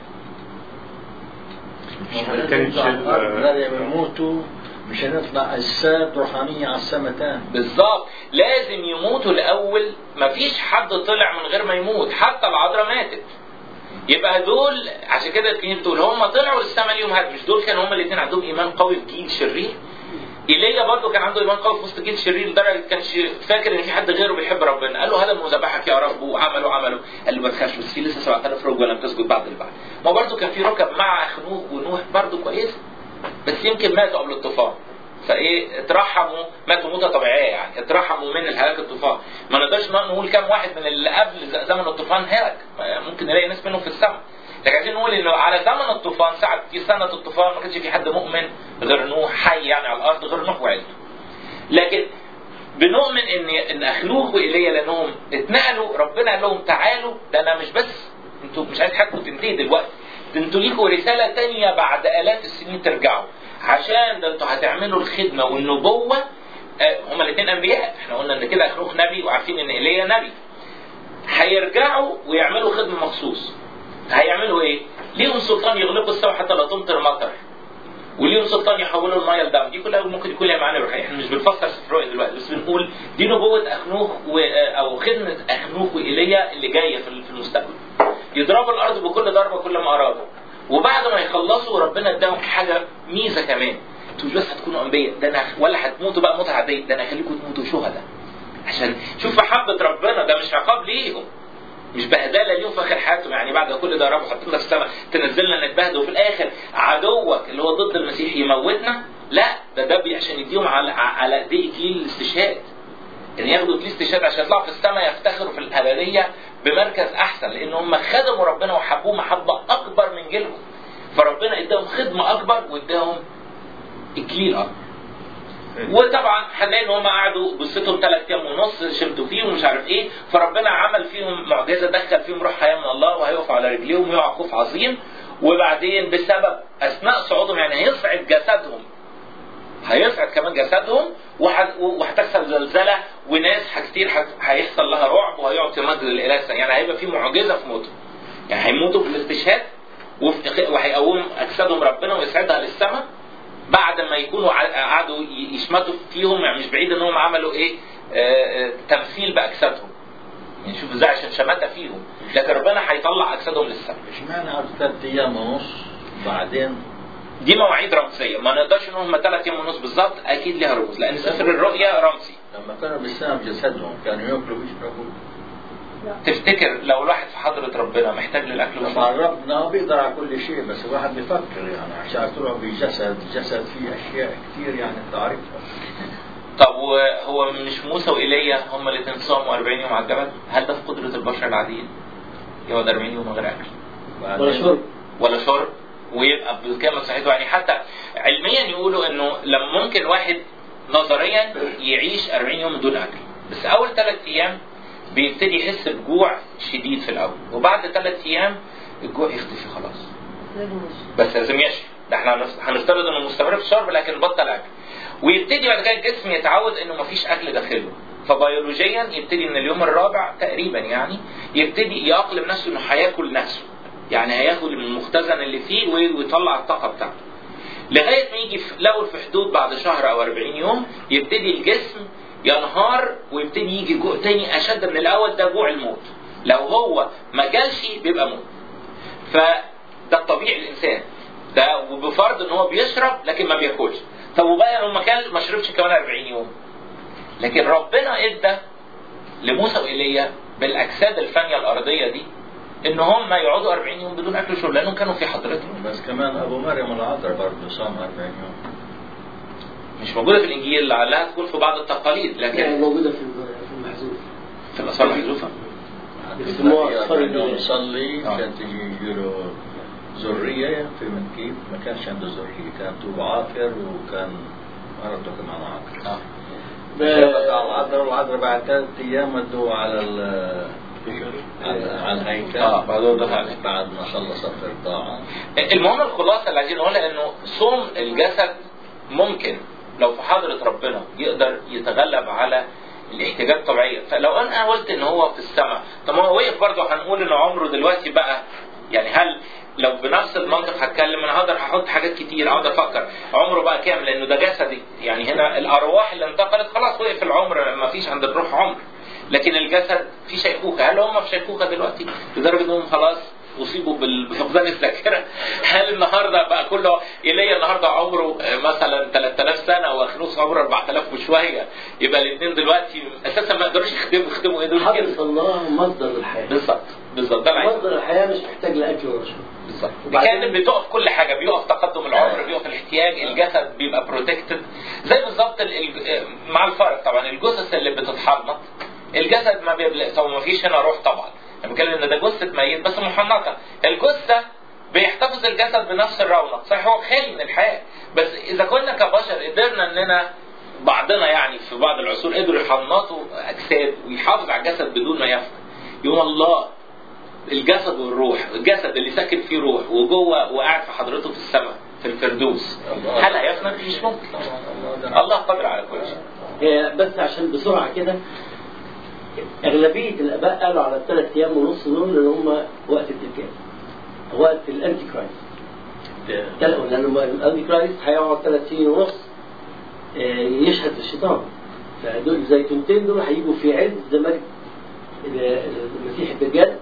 Speaker 8: ما كانش ال-
Speaker 3: بدل يموتوا مش هنطلع اجساد روحانيه على السما تاني
Speaker 1: بالظبط لازم يموتوا الاول مفيش حد طلع من غير ما يموت حتى العذراء ماتت يبقى دول عشان كده الكنيسه بتقول هم طلعوا للسما ليهم هدف مش دول كانوا هم الاثنين عندهم ايمان قوي في جيل شرير ايليا برضه كان عنده ايمان قوي في وسط جيل شرير لدرجه كانش فاكر ان في حد غيره بيحب ربنا قال له هذا مذبحك يا رب وعملوا عملوا قال له ما تخافش بس في لسه 7000 ركبه لم تسجد بعد البعث ما برضه كان في ركب مع خنوخ ونوح برضه كويسه بس يمكن ماتوا قبل الطوفان فايه اترحموا ماتوا موته طبيعيه يعني اترحموا من الهلاك الطوفان ما نقدرش نقول كام واحد من اللي قبل ز- زمن الطوفان هلك ممكن نلاقي ناس منهم في السماء لكن عايزين نقول انه على زمن الطوفان ساعه في سنه الطوفان ما كانش في حد مؤمن غير نوح حي يعني على الارض غير نوح وعيلته لكن بنؤمن ان ان اخنوخ وايليا لانهم اتنقلوا ربنا قال لهم تعالوا ده انا مش بس انتوا مش عايز حاجتكم تنتهي دلوقتي ده انتوا ليكوا رساله تانية بعد الاف السنين ترجعوا عشان ده انتوا هتعملوا الخدمه والنبوه آه، هما الاثنين انبياء احنا قلنا ان كده اخنوخ نبي وعارفين ان ايليا نبي هيرجعوا ويعملوا خدمه مخصوص هيعملوا ايه؟ ليهم سلطان يغلقوا السماء حتى لا تمطر مطر وليهم سلطان يحولوا الميه لدم دي كلها ممكن يكون لها معاني روحيه احنا مش بنفسر سفر الرؤيا دلوقتي بس بنقول دي نبوه اخنوخ و... او خدمه اخنوخ وايليا اللي جايه في في المستقبل يضربوا الارض بكل ضربه كل ما ارادوا وبعد ما يخلصوا ربنا اداهم حاجه ميزه كمان انتوا مش بس هتكونوا انبياء ده انا ولا هتموتوا بقى موتة عاديه ده انا هخليكم تموتوا شهداء عشان شوف محبه ربنا ده مش عقاب ليهم مش بهدله ليهم في اخر حياتهم يعني بعد كل ده رب حطينا في السماء تنزلنا نتبهدل وفي الاخر عدوك اللي هو ضد المسيح يموتنا لا ده ده بي- عشان يديهم على على ايديه اكليل الاستشهاد يعني ياخدوا اكليل استشهاد عشان يطلعوا في السماء يفتخروا في الابديه بمركز احسن لان هم خدموا ربنا وحبوه محبه اكبر من جيلهم فربنا اداهم خدمه اكبر واداهم اكليل اكبر وطبعا هنلاقي ان هم قعدوا بصيتهم ثلاث ايام ونص شمتوا فيهم ومش عارف ايه فربنا عمل فيهم معجزه دخل فيهم روح حياه من الله وهيقفوا على رجليهم ويقع خوف عظيم وبعدين بسبب اثناء صعودهم يعني هيصعد جسدهم هيصعد كمان جسدهم وح- وهتحصل زلزله وناس كتير هت- هيحصل لها رعب وهيعطي مجد للاله يعني هيبقى في معجزه في موتهم يعني هيموتوا بالاستشهاد وفي- وهيقوم اجسادهم ربنا ويسعدها للسماء بعد ما يكونوا ع- قعدوا ي- يشمتوا فيهم يعني مش بعيد انهم عملوا ايه آه، آه، تمثيل باجسادهم يعني شوف ازاي عشان شماتة فيهم لكن ربنا هيطلع اجسادهم للسماء
Speaker 3: اشمعنى قعدوا ثلاث ايام ونص بعدين
Speaker 1: دي مواعيد رمزيه ما نقدرش ان هم ثلاث ايام ونص بالظبط اكيد ليها رموز لان سفر الرؤيا رمزي
Speaker 3: لما كانوا بالسلام جسدهم كانوا ياكلوا ويشربوا
Speaker 1: تفتكر لو الواحد في حضره ربنا محتاج للاكل
Speaker 3: طبعا
Speaker 1: والشرب
Speaker 3: ربنا بيقدر على كل شيء بس الواحد بيفكر يعني عشان تروح بجسد جسد فيه اشياء كثير يعني تعرفها
Speaker 1: طب وهو مش موسى وايليا هم الاثنين صاموا 40 يوم على الجبل هل ده في قدره البشر العاديين يقعد 40 يوم من غير اكل
Speaker 6: ولا شرب
Speaker 1: ولا شرب ويبقى بكامل صحته يعني حتى علميا يقولوا انه لما ممكن واحد نظريا يعيش 40 يوم بدون اكل بس اول ثلاث ايام بيبتدي يحس بجوع شديد في الاول وبعد ثلاث ايام الجوع يختفي خلاص
Speaker 5: لازم يشرب.
Speaker 1: بس لازم يشرب ده احنا هنف- هنفترض انه مستمر في الشرب لكن بطل اكل ويبتدي بعد كده الجسم يتعود انه مفيش اكل داخله فبيولوجيا يبتدي من اليوم الرابع تقريبا يعني يبتدي يأقلم نفسه انه هياكل نفسه يعني هياخد من المختزن اللي فيه وي- ويطلع الطاقه بتاعته لغايه ما يجي في الاول في حدود بعد شهر او 40 يوم يبتدي الجسم ينهار ويبتدي يجي جوع تاني اشد من الاول ده جوع الموت لو هو ما جالش بيبقى موت فده الطبيعي الانسان ده وبفرض ان هو بيشرب لكن ما بياكلش طب وبقى لو ما كان ما شربش كمان 40 يوم لكن ربنا ادى لموسى وايليا بالاجساد الفانيه الارضيه دي ان هم يقعدوا 40 يوم بدون اكل وشرب لانهم كانوا في حضرتهم
Speaker 3: بس كمان ابو مريم العذراء برضه صام 40 يوم
Speaker 1: مش موجوده في الانجيل لعلها تكون في بعض التقاليد
Speaker 6: يعني
Speaker 1: لكن
Speaker 6: موجودة في في المحذوف
Speaker 1: في الاصوات المحذوفه
Speaker 6: بيسموها أطفال
Speaker 3: 40 يوم
Speaker 6: الدنيا.
Speaker 3: يصلي
Speaker 1: آه.
Speaker 3: كانت تجي يجي له ذرية في من كيف ما كانش عنده ذرية كان توب عاقر وكان مرته كمان عاقر
Speaker 1: آه.
Speaker 3: جابت على العذراء والعذراء بعد ثلاث ايام ودوه على ال على, على الهيكل
Speaker 1: آه، بعد وضعها على الهيكل.
Speaker 3: بعد ما خلصت الرضاعة
Speaker 1: المهم الخلاصه اللي عايزين نقولها انه صوم الجسد ممكن لو في حضره ربنا يقدر يتغلب على الاحتياجات الطبيعيه فلو انا قلت ان هو في السماء طب ما هو وقف برضه هنقول ان عمره دلوقتي بقى يعني هل لو بنفس المنطق هتكلم انا هقدر هحط حاجات كتير اقعد افكر عمره بقى كام لانه ده جسدي يعني هنا الارواح اللي انتقلت خلاص وقف العمر ما فيش عند الروح عمر لكن الجسد في شيخوخه هل هم في شيخوخه دلوقتي لدرجه انهم خلاص اصيبوا بال- بفقدان الذاكره هل النهارده بقى كله ايليا النهارده عمره آه، مثلا 3000 سنه واخنوس عمره 4000 وشويه يبقى الاثنين دلوقتي اساسا ما يقدروش يخدموا يخدموا ايه دول
Speaker 6: حضرة
Speaker 1: كده
Speaker 6: الله مصدر الحياة
Speaker 1: بالظبط بالظبط ده العيب
Speaker 6: مصدر الحياة مش محتاج لأكل ولا شرب
Speaker 1: بالظبط
Speaker 6: وبعدين-
Speaker 1: كان بتقف كل حاجه بيقف تقدم العمر بيقف الاحتياج الجسد بيبقى بروتكتد زي بالظبط ال- ال- مع الفرق طبعا الجثث اللي بتتحنط الجسد ما بيبلغ طبعا ما فيش هنا روح طبعا انا بتكلم ان ده جثه ميت بس محنطه الجثه بيحتفظ الجسد بنفس الرونق صحيح هو خالي من الحياه بس اذا كنا كبشر قدرنا اننا بعضنا يعني في بعض العصور قدروا يحنطوا اجساد ويحافظ على الجسد بدون ما يفنى يوم الله الجسد والروح الجسد اللي ساكن فيه روح وجوه وقاعد في حضرته في السماء في الفردوس هل هيفنى مش ممكن الله قادر على كل شيء
Speaker 6: هي بس عشان بسرعة كده أغلبية الآباء قالوا على الثلاث أيام ونص دول اللي هم وقت الدجال وقت الأنتي كرايست تل- لأنه الأنتي كرايست هيقعد ثلاث سنين ونص آه، يشهد الشيطان فدول الزيتونتين دول هيجوا في عز مجد ال- المسيح الدجال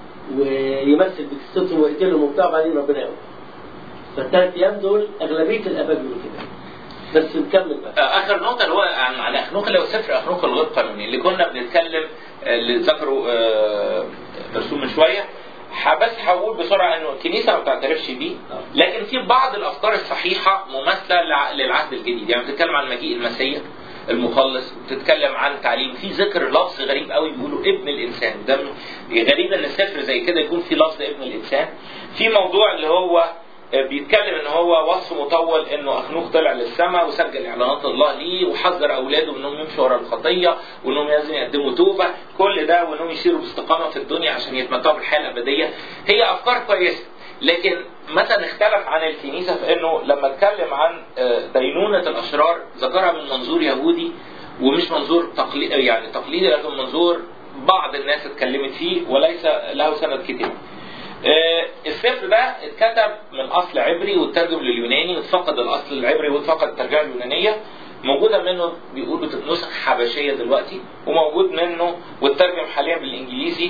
Speaker 6: ويمثل بقصتهم ويقتلهم وبتاع بعدين ربنا يقوم فالثلاث ايام دول اغلبيه الاباء بيقولوا كده بس نكمل بقى
Speaker 1: اخر نقطه اللي هو عن عن اخنوخ اللي هو سفر اخنوخ الغير قانوني اللي كنا بنتكلم آه، اللي ذكره آه، مرسوم من شويه ح- بس هقول بسرعه انه الكنيسه ما بتعترفش بيه لكن في بعض الافكار الصحيحه مماثله لع- للعهد الجديد يعني بتتكلم عن مجيء المسيح المخلص بتتكلم عن تعليم في ذكر لفظ غريب قوي بيقولوا ابن الانسان ده م- غريب ان السفر زي كده يكون في لفظ ابن الانسان في موضوع اللي هو بيتكلم ان هو وصف مطول انه اخنوخ طلع للسماء وسجل اعلانات الله ليه وحذر اولاده انهم يمشوا ورا الخطيه وانهم لازم يقدموا توبه كل ده وانهم يسيروا باستقامه في الدنيا عشان يتمتعوا بالحياه الابديه هي افكار كويسه لكن مثلا اختلف عن الكنيسه في انه لما اتكلم عن آه، دينونه الاشرار ذكرها من منظور يهودي ومش منظور تقليدي يعني تقليدي لكن منظور بعض الناس اتكلمت فيه وليس له سند كتير. آه، السفر ده اتكتب من اصل عبري واترجم لليوناني واتفقد الاصل العبري واتفقد الترجمه اليونانيه موجوده منه بيقولوا نسخ حبشيه دلوقتي وموجود منه واترجم حاليا بالانجليزي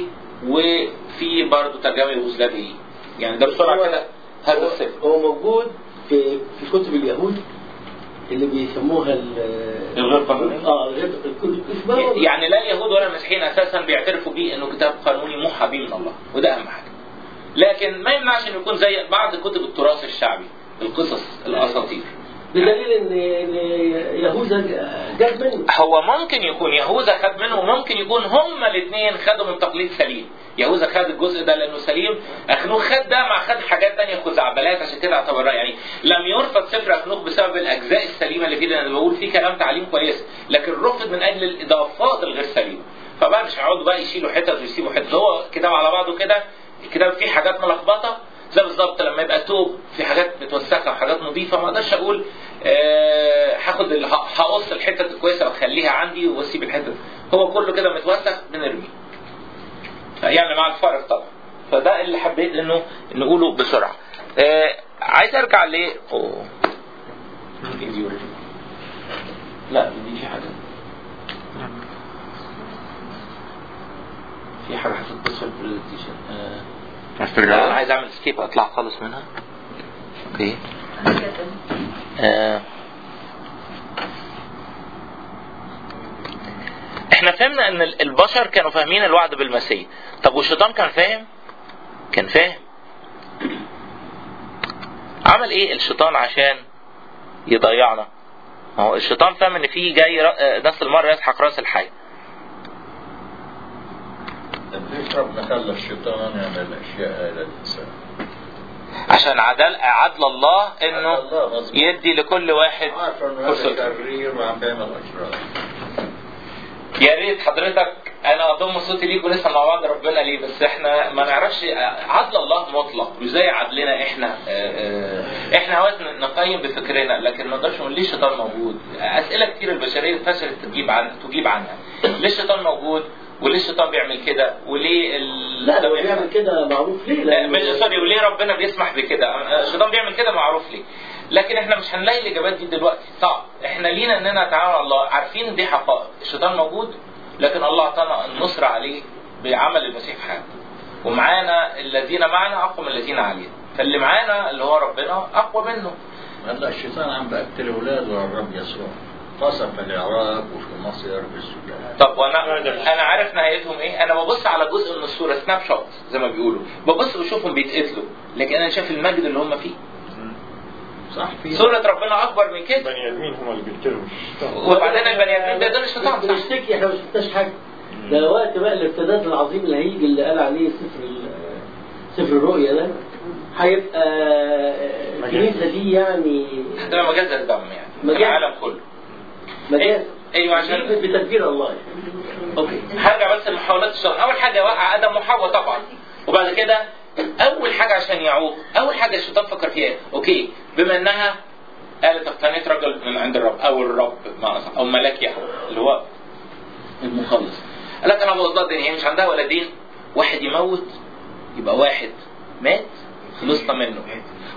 Speaker 1: وفي برضه ترجمه يوغوسلافيه يعني ده بسرعه كده هذا السفر
Speaker 6: هو موجود في في كتب اليهود اللي بيسموها ال-
Speaker 1: الغير قانوني؟
Speaker 6: اه غير الكل اسمها
Speaker 1: يعني لا اليهود ولا المسيحيين اساسا بيعترفوا بيه انه كتاب قانوني موحى به من الله وده اهم حاجه لكن ما يمنعش انه يكون زي بعض كتب التراث الشعبي القصص الاساطير
Speaker 6: بدليل ان إن يهوذا جاب منه
Speaker 1: هو ممكن يكون يهوذا خد منه وممكن يكون هما الاثنين خدوا من تقليد سليم يهوذا خد الجزء ده لانه سليم اخنوخ خد ده مع خد حاجات تانية خزعبلات عشان كده اعتبرها يعني لم يرفض سفر اخنوخ بسبب الاجزاء السليمه اللي فيه لان أنا بقول فيه كلام تعليم كويس لكن رفض من اجل الاضافات الغير سليمه فبقى مش هيقعدوا بقى يشيلوا حتت ويسيبوا حتت هو كتاب على بعضه كده الكتاب فيه حاجات ملخبطه زي بالظبط لما يبقى توب في حاجات متوسخه وحاجات نظيفه ما اقدرش اقول آه، هاخد ال- ه- هقص الحتت الكويسه واخليها عندي واسيب الحتت هو كله كده متوسخ بنرميه يعني مع الفرق طبعا فده اللي حبيت انه نقوله بسرعه آه عايز ارجع ل أوه. إيدي ورجلي. لا دي في حاجه في حاجه هتتصل بالبرزنتيشن آه
Speaker 8: عايز
Speaker 1: لا، انا
Speaker 8: ترجع
Speaker 1: عايز اعمل سكيب اطلع خالص منها اوكي آه. احنا فهمنا ان ال- البشر كانوا فاهمين الوعد بالمسيح طب والشيطان كان فاهم كان فاهم عمل ايه الشيطان عشان يضيعنا ما هو الشيطان فاهم ان في جاي ر- آه، نفس المره يسحق راس الحي
Speaker 3: طب ليش ربنا خلى الشيطان يعمل الاشياء هاي للانسان؟
Speaker 1: عشان عدل عدل الله انه
Speaker 3: الله غصب
Speaker 1: يدي لكل واحد
Speaker 3: عارف انه
Speaker 1: فرصته
Speaker 3: هذا شرير وعم بيعمل اشرار
Speaker 1: يا ريت حضرتك انا اضم صوتي ليك ونسمع مع بعض ربنا ليه بس احنا ما نعرفش عدل الله مطلق مش زي عدلنا احنا آه، آه، احنا اوقات نقيم بفكرنا لكن ما نقدرش نقول ليه الشيطان موجود اسئله كتير البشريه فشلت تجيب عن تجيب عنها ليه الشيطان موجود وليه الشيطان بيعمل كده وليه ال...
Speaker 6: لا ده بيعمل كده معروف ليه؟
Speaker 1: لا
Speaker 6: لأن-
Speaker 1: مش سوري وليه ربنا بيسمح بكده الشيطان بيعمل كده معروف ليه لكن احنا مش هنلاقي الاجابات دي دلوقتي صعب احنا لينا اننا نتعامل مع الله عارفين دي حقائق الشيطان موجود لكن الله اعطانا النصر عليه بعمل المسيح في حياته ومعانا الذين معنا اقوى من الذين علينا فاللي معانا اللي هو ربنا اقوى منه
Speaker 3: هلا الشيطان عم بقتل اولاده للرب يسوع خاصة في العراق وفي مصر وفي السودان
Speaker 1: طب وانا انا عارف نهايتهم ايه انا ببص على جزء من الصوره سناب شوت زي ما بيقولوا ببص بشوفهم بيتقتلوا لكن انا شايف المجد اللي هم فيه
Speaker 3: صح في
Speaker 1: صورة ربنا أكبر من كده
Speaker 8: بني ادمين هم اللي بيقتلوا
Speaker 1: وبعدين البني آدمين ده دول الشيطان صح؟
Speaker 6: بنشتكي احنا ما شفناش حاجه ده وقت بقى الارتداد العظيم اللي هيجي اللي قال عليه سفر ال- سفر الرؤيا ده هيبقى الكنيسه دي يعني
Speaker 1: ده مجاز الدم يعني
Speaker 6: مجاز.
Speaker 1: العالم كله
Speaker 6: مجاز
Speaker 1: ايوه عشان
Speaker 6: بتدبير الله يعني. اوكي
Speaker 1: هرجع بس لمحاولات الشيطان أول حاجة وقع آدم وحواء طبعا وبعد كده أول حاجة عشان يعوق أول حاجة الشيطان فكر فيها إيه؟ أوكي بما إنها قالت اقتنيت رجل من عند الرب أو الرب ما أصح أو ملاك يهوه اللي هو المخلص قال لك أنا بوضع الدنيا هي مش عندها ولدين واحد يموت يبقى واحد مات خلصنا منه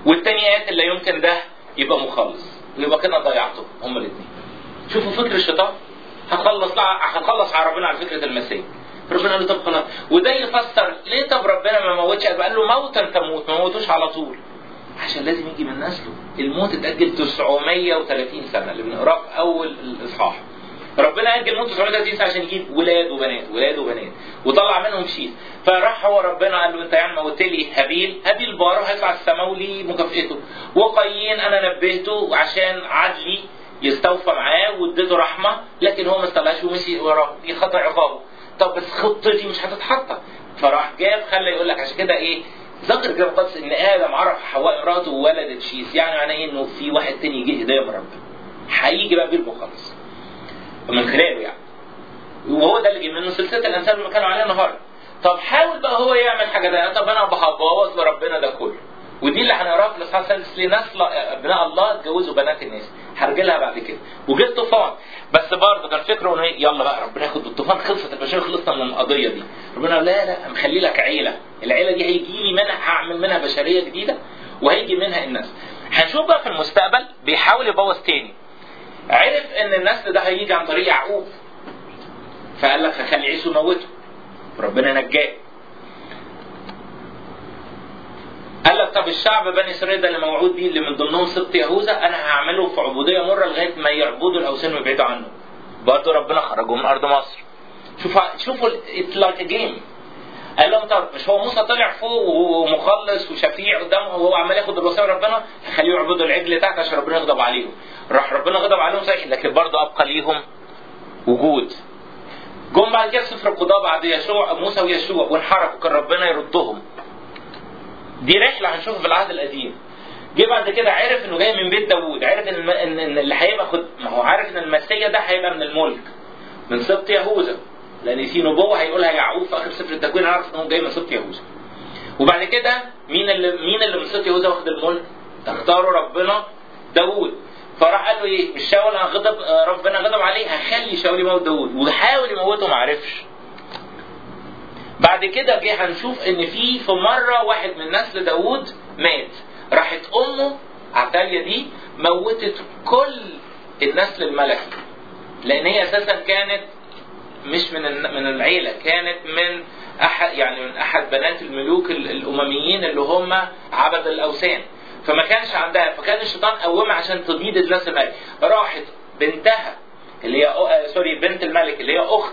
Speaker 1: والتاني قاتل لا يمكن ده يبقى مخلص ويبقى كده ضيعته هما الاثنين شوفوا فكر الشيطان هتخلص هتخلص على ربنا على فكره المسيح ربنا قال له طب خلاص وده يفسر ليه طب ربنا ما موتش قال له موتا تموت ما موتوش على طول عشان لازم يجي من نسله الموت اتأجل 930 سنة اللي بنقراه في أول الإصحاح ربنا أجل الموت 930 سنة عشان يجيب ولاد وبنات ولاد وبنات وطلع منهم شيء فراح هو ربنا قال له أنت يعني موت لي هابيل هابيل بار هيطلع السماء وليه مكافئته وقايين أنا نبهته عشان عدلي يستوفى معاه واديته رحمة لكن هو ما استغلاش ومشي وراه دي خطر عقابه طب بس خطتي مش هتتحقق فراح جاب خلى يقول لك عشان كده ايه ذكر كده قدس ان ادم عرف حواء مراته وولدت شيس يعني معناه انه في واحد تاني جه هدايه من ربنا هيجي بقى بالمخلص من خلاله يعني وهو ده اللي جه منه سلسله الانسان اللي كانوا عليها النهارده طب حاول بقى هو يعمل حاجه ده طب انا ببوظ لربنا ده كله ودي اللي هنقراها في الاصحاح السادس لنسل ابناء الله اتجوزوا بنات الناس هرجع لها بعد كده وجه الطوفان بس برضه كان فكره انه يلا بقى ربنا ياخد الطوفان خلصت البشريه خلصنا من القضيه دي ربنا قال لا لا مخلي لك عيله العيله دي هيجي لي منها هعمل منها بشريه جديده وهيجي منها الناس هنشوف بقى في المستقبل بيحاول يبوظ تاني عرف ان النسل ده هيجي عن طريق يعقوب فقال لك هخلي عيسو يموته ربنا نجاه قال لك طب الشعب بني اسرائيل ده اللي موعود بيه اللي من ضمنهم سبط يهوذا انا هعمله في عبوديه مره لغايه ما يعبدوا الاوثان ويبعدوا عنه. برضه ربنا خرجهم من ارض مصر. شوفوا شوفوا اتس لايك جيم. قال لهم طب مش هو موسى طلع فوق ومخلص وشفيع قدامه وهو عمال ياخد الوصايا ربنا خليه يعبدوا العجل تحت عشان ربنا يغضب عليهم. راح ربنا غضب عليهم صحيح لكن برضه ابقى ليهم وجود. جم بعد كده سفر القضاء بعد يشوع موسى ويشوع وانحرفوا كان ربنا يردهم. دي رحله هنشوفها في العهد القديم جه بعد كده عرف انه جاي من بيت داوود عرف ان, الم... ان إن اللي هيبقى خد ما هو عارف ان المسيا ده هيبقى من الملك من سبط يهوذا لان في نبوه هيقولها يعقوب في اخر سفر التكوين عارف ان هو جاي من سبط يهوذا وبعد كده مين اللي مين اللي من سبط يهوذا واخد الملك؟ اختاروا ربنا داوود فراح قال له ايه مش شاول غضب ربنا غضب عليه هخلي شاول يموت داوود وحاول يموته ما عرفش بعد كده جه هنشوف ان في في مره واحد من نسل داوود مات راحت امه عتاليا دي موتت كل النسل الملكي لان هي اساسا كانت مش من من العيله كانت من احد يعني من احد بنات الملوك الامميين اللي هم عبد الاوثان فما كانش عندها فكان الشيطان قومها عشان تبيد الناس الملك راحت بنتها اللي هي سوري بنت الملك اللي هي اخت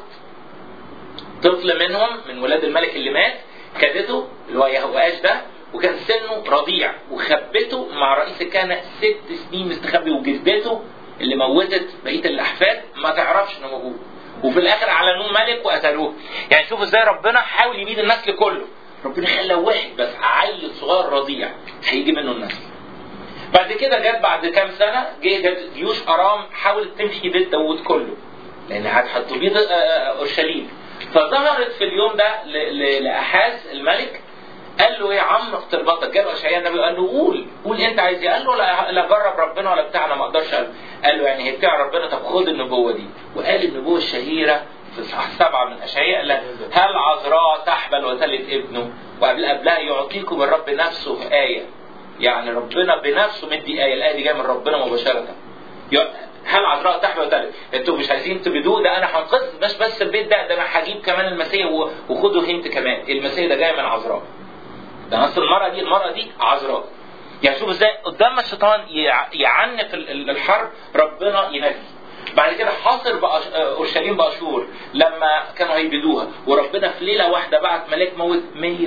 Speaker 1: طفل منهم من ولاد الملك اللي مات خدته اللي هو يهوآش ده وكان سنه رضيع وخبته مع رئيس الكهنة ست سنين مستخبي وجدته اللي موتت بقية الأحفاد ما تعرفش إنه موجود وفي الآخر أعلنوه ملك وقتلوه يعني شوفوا إزاي ربنا حاول يبيد النسل كله ربنا خلى واحد بس عيل صغير رضيع هيجي منه النسل بعد كده جت بعد كام سنة جه جيوش أرام حاولت تمشي بيت داوود كله لأن هتبيض أورشليم فظهرت في اليوم ده لأحاز الملك قال له ايه يا عم اختربطك جاب اشعياء النبي قال له قول قول انت عايز ايه قال له لا, لا جرب ربنا ولا بتاعنا ما اقدرش قال, قال له يعني هي بتاع ربنا طب خد النبوه دي وقال النبوه الشهيره في اصحاح سبعه من اشعياء قال هل عذراء تحبل وتلد ابنه وقبل قبلها يعطيكم الرب نفسه ايه يعني ربنا بنفسه مدي ايه الايه دي جايه من ربنا مباشره هل عذراء تحمل وتلد انتوا مش عايزين تبيدوه ده انا هنقذ مش بس البيت ده ده انا هجيب كمان المسيح وخدوا هنت كمان المسيح ده جاي من عذراء ده اصل المرأة دي المرأة دي عذراء يعني شوف ازاي قدام الشيطان يعنف الحرب ربنا ينجي بعد كده حاصر اورشليم باشور لما كانوا هيبيدوها وربنا في ليله واحده بعت ملاك موت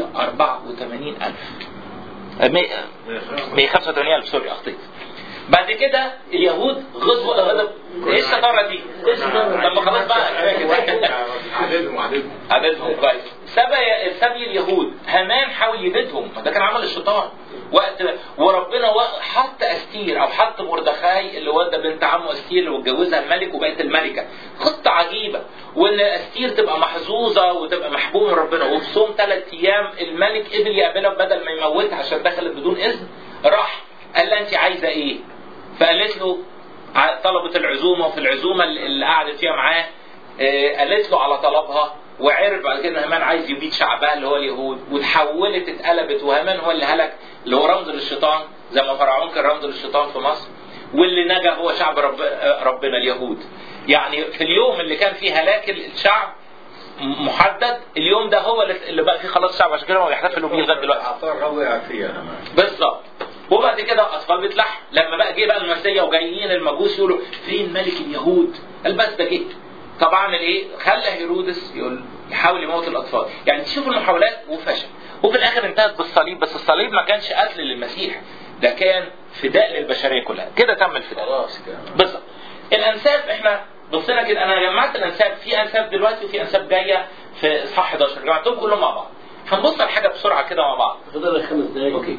Speaker 1: 184 الف 185 الف سوري اخطيت بعد كده اليهود غضبوا غضب ايه الشطاره دي؟ ايه الشطاره؟ لما خلاص بقى
Speaker 7: عددهم عددهم
Speaker 1: عددهم كويس سبي سبي اليهود هامان حاول يبيدهم ده كان عمل الشيطان وقت وربنا حط استير او حط مردخاي اللي ودى بنت عمه استير اللي اتجوزها الملك وبقت الملكه خطه عجيبه وان استير تبقى محظوظه وتبقى محبوبه من ربنا وفي صوم ثلاث ايام الملك قدر يقابلها بدل ما يموتها عشان دخلت بدون اذن راح قال لها انت عايزه ايه؟ فقالت له طلبت العزومه وفي العزومه اللي قعدت فيها معاه قالت له على طلبها وعرف بعد كده ان هامان عايز يبيد شعبها اللي هو اليهود وتحولت اتقلبت وهامان هو اللي هلك اللي هو رمز للشيطان زي ما فرعون كان رمز للشيطان في مصر واللي نجا هو شعب رب ربنا اليهود يعني في اليوم اللي كان فيه هلاك الشعب محدد اليوم ده هو اللي بقى فيه خلاص الشعب عشان كده ما بيحتفلوا بيه لغايه دلوقتي
Speaker 3: عطار وقع فيها
Speaker 1: بالظبط وبعد كده اطفال بتلح لما بقى جه بقى المسيا وجايين المجوس يقولوا فين ملك اليهود قال بس ده جه طب اعمل ايه؟ خلى هيرودس يقول يحاول يموت الاطفال يعني تشوف المحاولات وفشل وفي الاخر انتهت بالصليب بس الصليب ما كانش قتل للمسيح ده كان فداء للبشريه كلها كده تم الفداء
Speaker 3: خلاص كده
Speaker 1: بالظبط الانساب احنا بصينا كده انا جمعت الانساب في انساب دلوقتي وفي انساب جايه في اصحاح 11 جمعتهم كلهم مع بعض هنبص على حاجه بسرعه كده مع بعض
Speaker 6: فضل لك خمس دقايق
Speaker 1: اوكي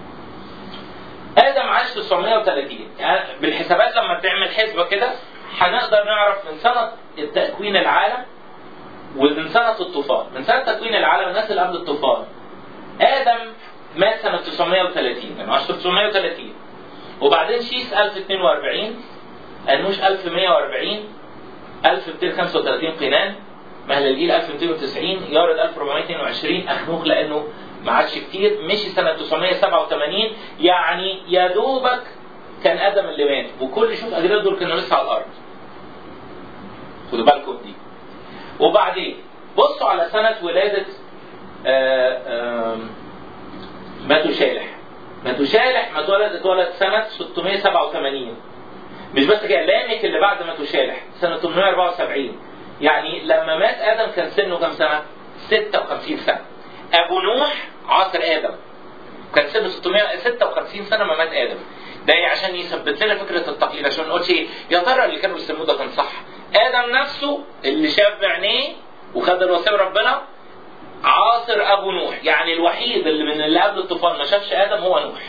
Speaker 1: ادم عاش 930 يعني بالحسابات لما تعمل حسبه كده هنقدر نعرف من سنه تكوين العالم ومن سنه الطوفان من سنه تكوين العالم الناس اللي قبل الطوفان ادم مات سنه 930 كان عاش 930 وبعدين شيس 1042 انوش 1140 1235 قينان مهلليل 1290 يارد 1422 اخنوخ لانه ما عادش كتير مشي سنه 987 يعني يا دوبك كان ادم اللي مات وكل شوف اجداد دول كانوا لسه على الارض خدوا بالكم دي وبعدين بصوا على سنه ولاده آه، آه، ماتوشالح ماتوشالح ما اتولد اتولد سنه 687 مش بس كده لامك اللي بعد ماتوشالح سنه 874 يعني لما مات ادم كان سنه كام سنه؟ 56 سنه ابو نوح عصر ادم كان سنه 656 سنه ما مات ادم ده إيه عشان يثبت لنا فكره التقليد عشان ما نقولش ايه يا ترى اللي كانوا بيسموه ده كان صح ادم نفسه اللي شاف بعينيه وخد الوصيه من ربنا عاصر ابو نوح يعني الوحيد اللي من اللي قبل الطوفان ما شافش ادم هو نوح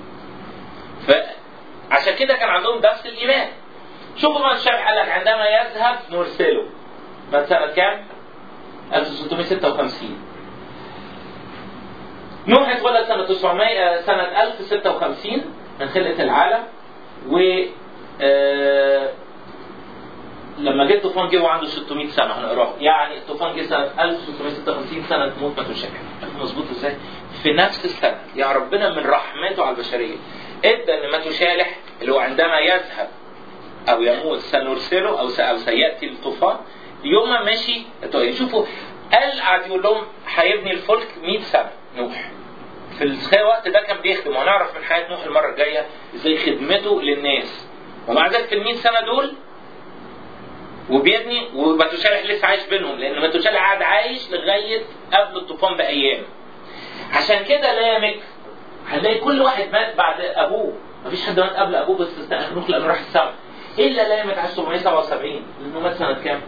Speaker 1: فعشان كده كان عندهم درس الايمان شوفوا ما الشرح قال لك عندما يذهب نرسله من سنه كام 1656 نوح اتولد سنة 900 سنة 1056 من خلقة العالم و آه، لما جه الطوفان جه وعنده 600 سنة هنقراه يعني الطوفان جه سنة 1656 سنة موت ماتوشالح مظبوط ازاي؟ في نفس السنة يا ربنا من رحمته على البشرية ادى ان ماتوشالح اللي هو عندما يذهب او يموت سنرسله او س- او سياتي الطوفان يوم ما مشي طيب شوفوا قال قعد يقول لهم هيبني الفلك 100 سنه نوح في الوقت ده كان بيخدم وهنعرف من حياه نوح المره الجايه ازاي خدمته للناس ومع ذلك في ال 100 سنه دول وبيبني وماتوشالح لسه عايش بينهم لان ماتوشالح قعد عايش لغايه قبل الطوفان بايام عشان كده لامك هنلاقي كل واحد مات بعد ابوه مفيش حد مات قبل ابوه بس استنى نوح لانه راح السما الا لامك عاش 777 لانه مات سنه كام؟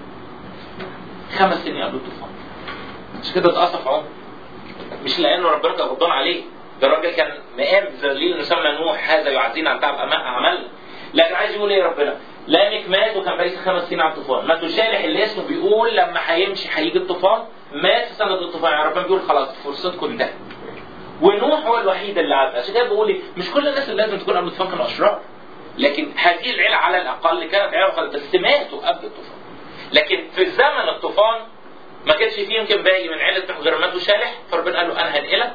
Speaker 1: خمس سنين قبل الطوفان عشان كده اتقصف عمره مش لانه ربنا كان غضبان عليه ده الراجل كان مقام ذليل مسمى نوح هذا يعزينا عن تعب أما- عملنا لكن عايز يقول ايه ربنا؟ لامك مات وكان بقى خمس سنين على الطوفان، ما تشالح اللي اسمه بيقول لما هيمشي هيجي الطوفان مات في سنه الطوفان يعني ربنا بيقول خلاص فرصتكم انتهت. ونوح هو الوحيد اللي عدى عشان كده بقول ايه مش كل الناس اللي لازم تكون قبل الطوفان كانوا اشرار لكن هذه العيله على الاقل كانت عيله خالد بس ماتوا قبل الطوفان لكن في زمن الطوفان ما كانش فيه يمكن باقي من عيله نوح غير مات وشالح فربنا قال له انا هنقلك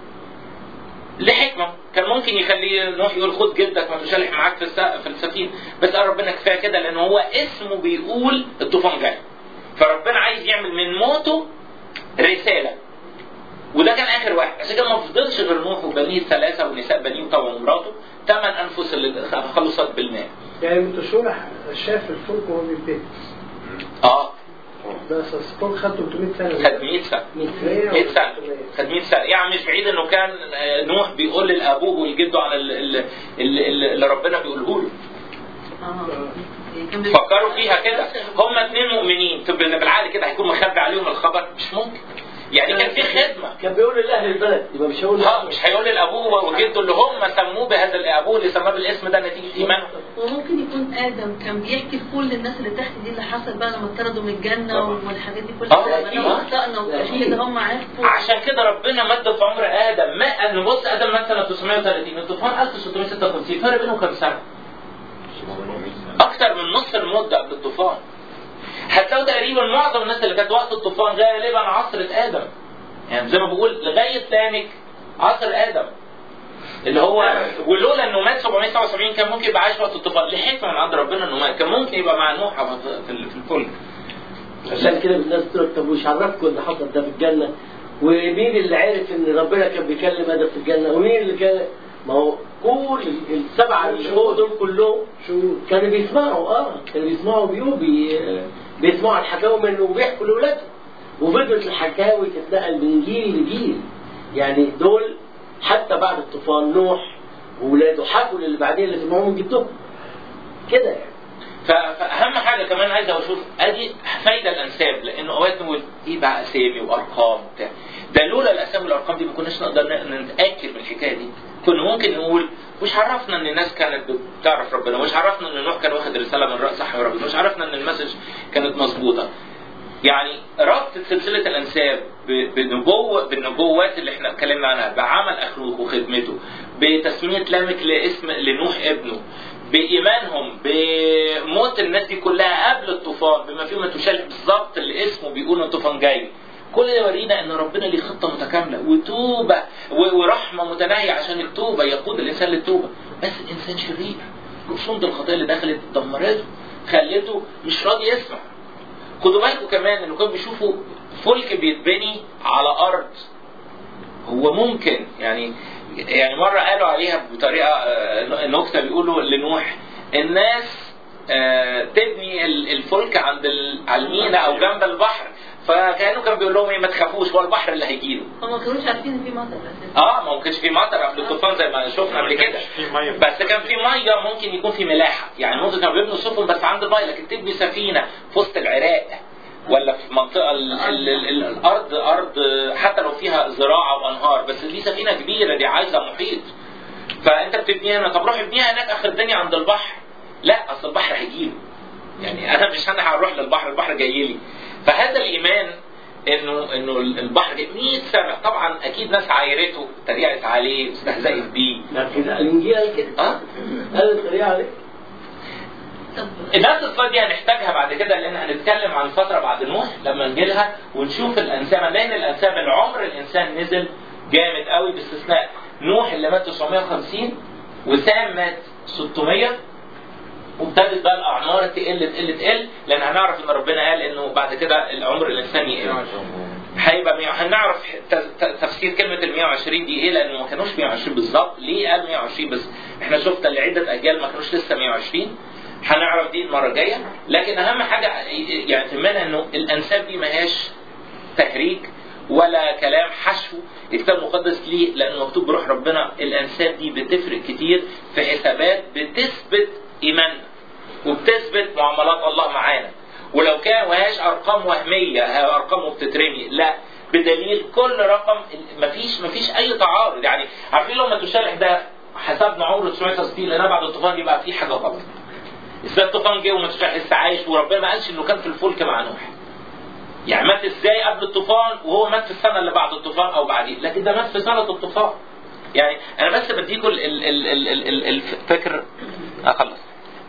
Speaker 1: لحكمه كان ممكن يخلي نوح يقول خد جلدك ما تشالح معاك في الس- في السفينه بس قال ربنا كفايه كده لان هو اسمه بيقول الطوفان جاي فربنا عايز يعمل من موته رساله وده كان اخر واحد عشان كده ما فضلش غير نوح وبنيه الثلاثه ونساء بنيه طبعا ومراته ثمان انفس اللي خلصت بالماء
Speaker 2: يعني متشولح شاف الفلك وهو بيبتدي
Speaker 1: اه
Speaker 2: بس الفلك خد 300 سنة
Speaker 1: خد 100 سنه 100 سنه خد 100 سنه يعني مش بعيد انه كان آه، نوح بيقول لابوه ولجده على ال- ال- ال- اللي ربنا بيقوله له
Speaker 5: كان بي-
Speaker 1: فكروا فيها كده هم اتنين مؤمنين طب إن بالعقل كده هيكون مخبي عليهم الخبر مش ممكن يعني كان في خدمه
Speaker 6: كان بيقول لأهل البلد يبقى مش هيقول
Speaker 1: اه مش هيقول لابوه وجده اللي هم سموه بهذا الابوه اللي سماه بالاسم ده نتيجه ايمانهم
Speaker 5: وممكن يكون ادم كان بيحكي لكل الناس اللي تحت دي اللي حصل بقى لما اتطردوا من الجنه والحاجات دي
Speaker 1: آه،
Speaker 5: كلها
Speaker 1: أكيد.
Speaker 5: لما اخطانا وعشان كده هم عرفوا
Speaker 1: عشان كده ربنا مد في عمر ادم ما ان بص ادم مات سنه 930 الطوفان 1656 فرق بينهم كام سنه؟ اكتر من نص المده قبل الطوفان هتلاقوا تقريبا معظم الناس اللي كانت وقت الطوفان غالبا عصرة ادم يعني زي ما بقول لغايه لامك عصر ادم اللي هو ولولا انه مات 777 كان ممكن يبقى عايش وقت الطوفان لحكمه من عند ربنا انه مات كان ممكن يبقى مع نوح في في الفلك
Speaker 6: عشان كده الناس تقول طب وش عرفكم اللي حصل ده في الجنه؟ ومين اللي عرف ان ربنا كان بيكلم ادم في الجنه؟ ومين اللي كان ما هو كل السبعه اللي فوق دول كلهم كانوا بيسمعوا اه كانوا بيسمعوا بيو بي بيسمعوا الحكاوي منه وبيحكوا لاولادهم وفضلت الحكاوي تتنقل من جيل لجيل يعني دول حتى بعد الطوفان نوح واولاده حكوا للي بعدين اللي سمعوهم من جدهم كده يعني
Speaker 1: ف- فاهم حاجه كمان عايز اشوف ادي فايده الانساب لانه اوقات نقول ايه بقى اسامي وارقام وبتاع ده لولا الاسامي والارقام دي ما كناش نقدر ن- نتاكد من الحكايه دي كنا ممكن نقول مش عرفنا ان الناس كانت بتعرف ربنا مش عرفنا ان نوح كان واخد رساله من رأس صح ربنا مش عرفنا ان المسج كانت مظبوطه يعني ربط سلسله الانساب ب- بنبوه بالنبوات اللي احنا اتكلمنا عنها بعمل اخلوق وخدمته بتسميه لامك لاسم لنوح ابنه بايمانهم بموت الناس دي كلها قبل الطوفان بما فيه ما تشابه بالظبط اللي اسمه بيقول ان الطوفان جاي كل ده يورينا ان ربنا ليه خطه متكامله وتوبه و- ورحمه متناهيه عشان التوبه يقود الانسان للتوبه بس الانسان شرير رسوم الخطايا اللي دخلت دمرته خلته مش راضي يسمع خدوا بالكم كمان انه كانوا بيشوفوا فلك بيتبني على ارض هو ممكن يعني يعني مره قالوا عليها بطريقه آه، نكته بيقولوا لنوح الناس آه، تبني ال- الفلك عند ال- على الميناء او جنب البحر فكانه كان بيقول لهم ايه ما تخافوش هو البحر اللي هيجيله
Speaker 5: هم ما كانوش عارفين ان في مطر اساسا
Speaker 1: اه ما كانش في مطر قبل الطوفان زي ما شفنا قبل كده بس كان في ميه ممكن يكون في ملاحه يعني ممكن كانوا بيبنوا سفن بس عند الميه لكن تبني سفينه في وسط العراق ولا في منطقه ال ال ال ال الارض ارض حتى لو فيها زراعه وانهار بس دي سفينه كبيره دي عايزه محيط فانت بتبنيها هنا طب روح ابنيها هناك اخر الدنيا عند البحر لا اصل البحر هيجيله يعني انا مش انا هروح للبحر البحر جاي لي فهذا الايمان انه انه البحر جاي 100 سنه طبعا اكيد ناس عايرته اتريقت عليه واستهزأت بيه
Speaker 6: لكن الانجيل قال كده
Speaker 1: اه
Speaker 6: قال الطريقه عليه
Speaker 5: طب
Speaker 1: نفس الصفات دي هنحتاجها بعد كده لان هنتكلم عن فتره بعد نوح لما نجيلها ونشوف الانساب لان الانساب العمر الانسان نزل جامد قوي باستثناء نوح اللي مات 950 وسام مات 600 وابتدت بقى الاعمار تقل تقل تقل لان هنعرف ان ربنا قال انه بعد كده العمر الانساني يقل هيبقى 100 هنعرف ت- ت- تفسير كلمه ال 120 دي ايه لانه ما كانوش 120 بالظبط ليه قال 120 بس احنا شفنا لعده اجيال ما كانوش لسه 120 هنعرف دي المره الجايه لكن اهم حاجه يعني تهمنا انه الانساب دي ما هياش تهريج ولا كلام حشو الكتاب المقدس ليه لانه مكتوب بروح ربنا الانساب دي بتفرق كتير في حسابات بتثبت ايماننا وبتثبت معاملات الله معانا ولو كان وهاش ارقام وهميه ها ارقام بتترمي لا بدليل كل رقم مفيش مفيش اي تعارض يعني عارفين لو ما تشارح ده حسبنا عمره 960 لان بعد الطوفان يبقى في حاجه غلط ازاي الطوفان جه وما تشارح لسه عايش وربنا ما قالش انه كان في الفلك مع نوح يعني مات ازاي قبل الطوفان وهو مات في السنه اللي بعد الطوفان او بعديه لكن ده مات في سنه الطوفان يعني انا بس بديكم ال- ال- ال- ال- ال- ال- الفكر اخلص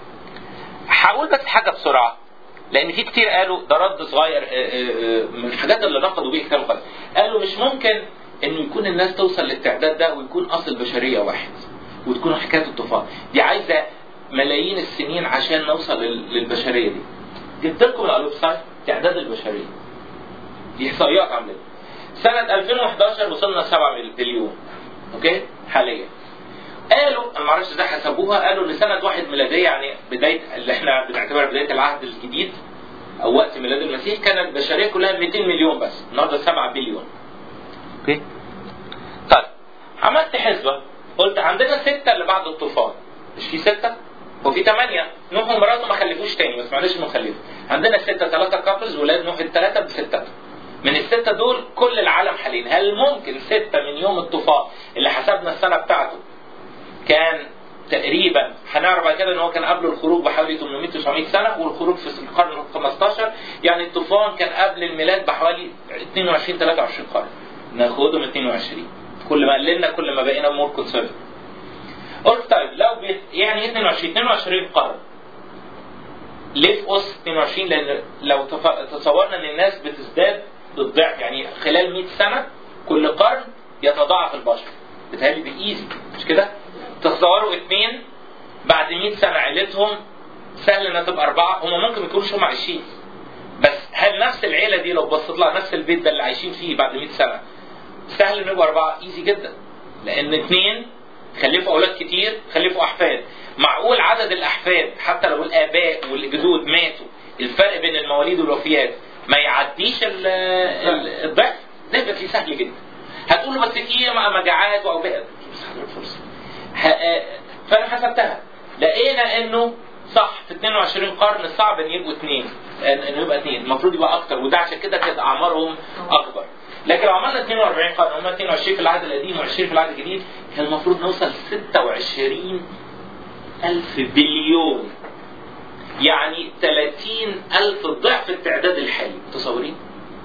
Speaker 1: هقول بس حاجه بسرعه لان في كتير قالوا ده رد صغير آه، آه، آه، من الحاجات اللي نقدوا بيه الكتاب المقدس قالوا مش ممكن انه يكون الناس توصل للتعداد ده ويكون اصل البشريه واحد وتكون حكايه الطوفان دي عايزه ملايين السنين عشان نوصل لل- للبشريه دي جبت لكم الويب سايت تعداد البشريه دي احصائيات عامله سنه 2011 وصلنا 7 بليون اوكي حاليا قالوا انا ما اعرفش ازاي حسبوها قالوا ان سنه واحد ميلاديه يعني بدايه اللي احنا بنعتبرها بدايه العهد الجديد او وقت ميلاد المسيح كانت البشريه كلها 200 مليون بس النهارده 7 بليون اوكي طيب عملت حسبه قلت عندنا سته اللي بعد الطوفان مش في سته وفي ثمانيه نوح ومراته ما خلفوش تاني بس معلش انه خلفوا عندنا سته ثلاثه كابلز ولاد نوح الثلاثه بسته من الستة دول كل العالم حاليا هل ممكن ستة من يوم الطوفان اللي حسبنا السنة بتاعته كان تقريبا هنعرف بعد كده ان هو كان قبل الخروج بحوالي 800 900 سنه والخروج في القرن ال 15 يعني الطوفان كان قبل الميلاد بحوالي 22 23 قرن ناخدهم 22 كل ما قللنا كل ما بقينا مور كونسرفتيف قلت طيب لو بي... يعني 22 22 قرن ليه في اس 22 لان لو تف- تصورنا ان الناس بتزداد بالضعف يعني خلال 100 سنه كل قرن يتضاعف البشر بتهيألي دي ايزي مش كده؟ تصوروا اثنين بعد 100 سنه عيلتهم سهل انها تبقى اربعه هم ممكن ما يكونوش هم عايشين بس هل نفس العيله دي لو بصيت لها نفس البيت ده اللي عايشين فيه بعد 100 سنه سهل انه يبقوا اربعه ايزي جدا لان اثنين خلفوا اولاد كتير خلفوا احفاد معقول عدد الاحفاد حتى لو الاباء والجدود ماتوا الفرق بين المواليد والوفيات ما يعديش ال- ال- الضعف ده يبقى فيه سهل جدا هتقول له بس في مجاعات واوبئه بس حضرتك فرصه ه- آه، فانا حسبتها لقينا انه صح في 22 قرن صعب ان يبقوا اثنين ان إن يبقى اثنين المفروض يبقى اكتر وده عشان كده كانت اعمارهم اكبر لكن لو عملنا 42 قرن هم 22 في العهد القديم و20 في العهد الجديد كان المفروض نوصل 26 ألف بليون يعني 30 ألف ضعف التعداد الحالي متصورين؟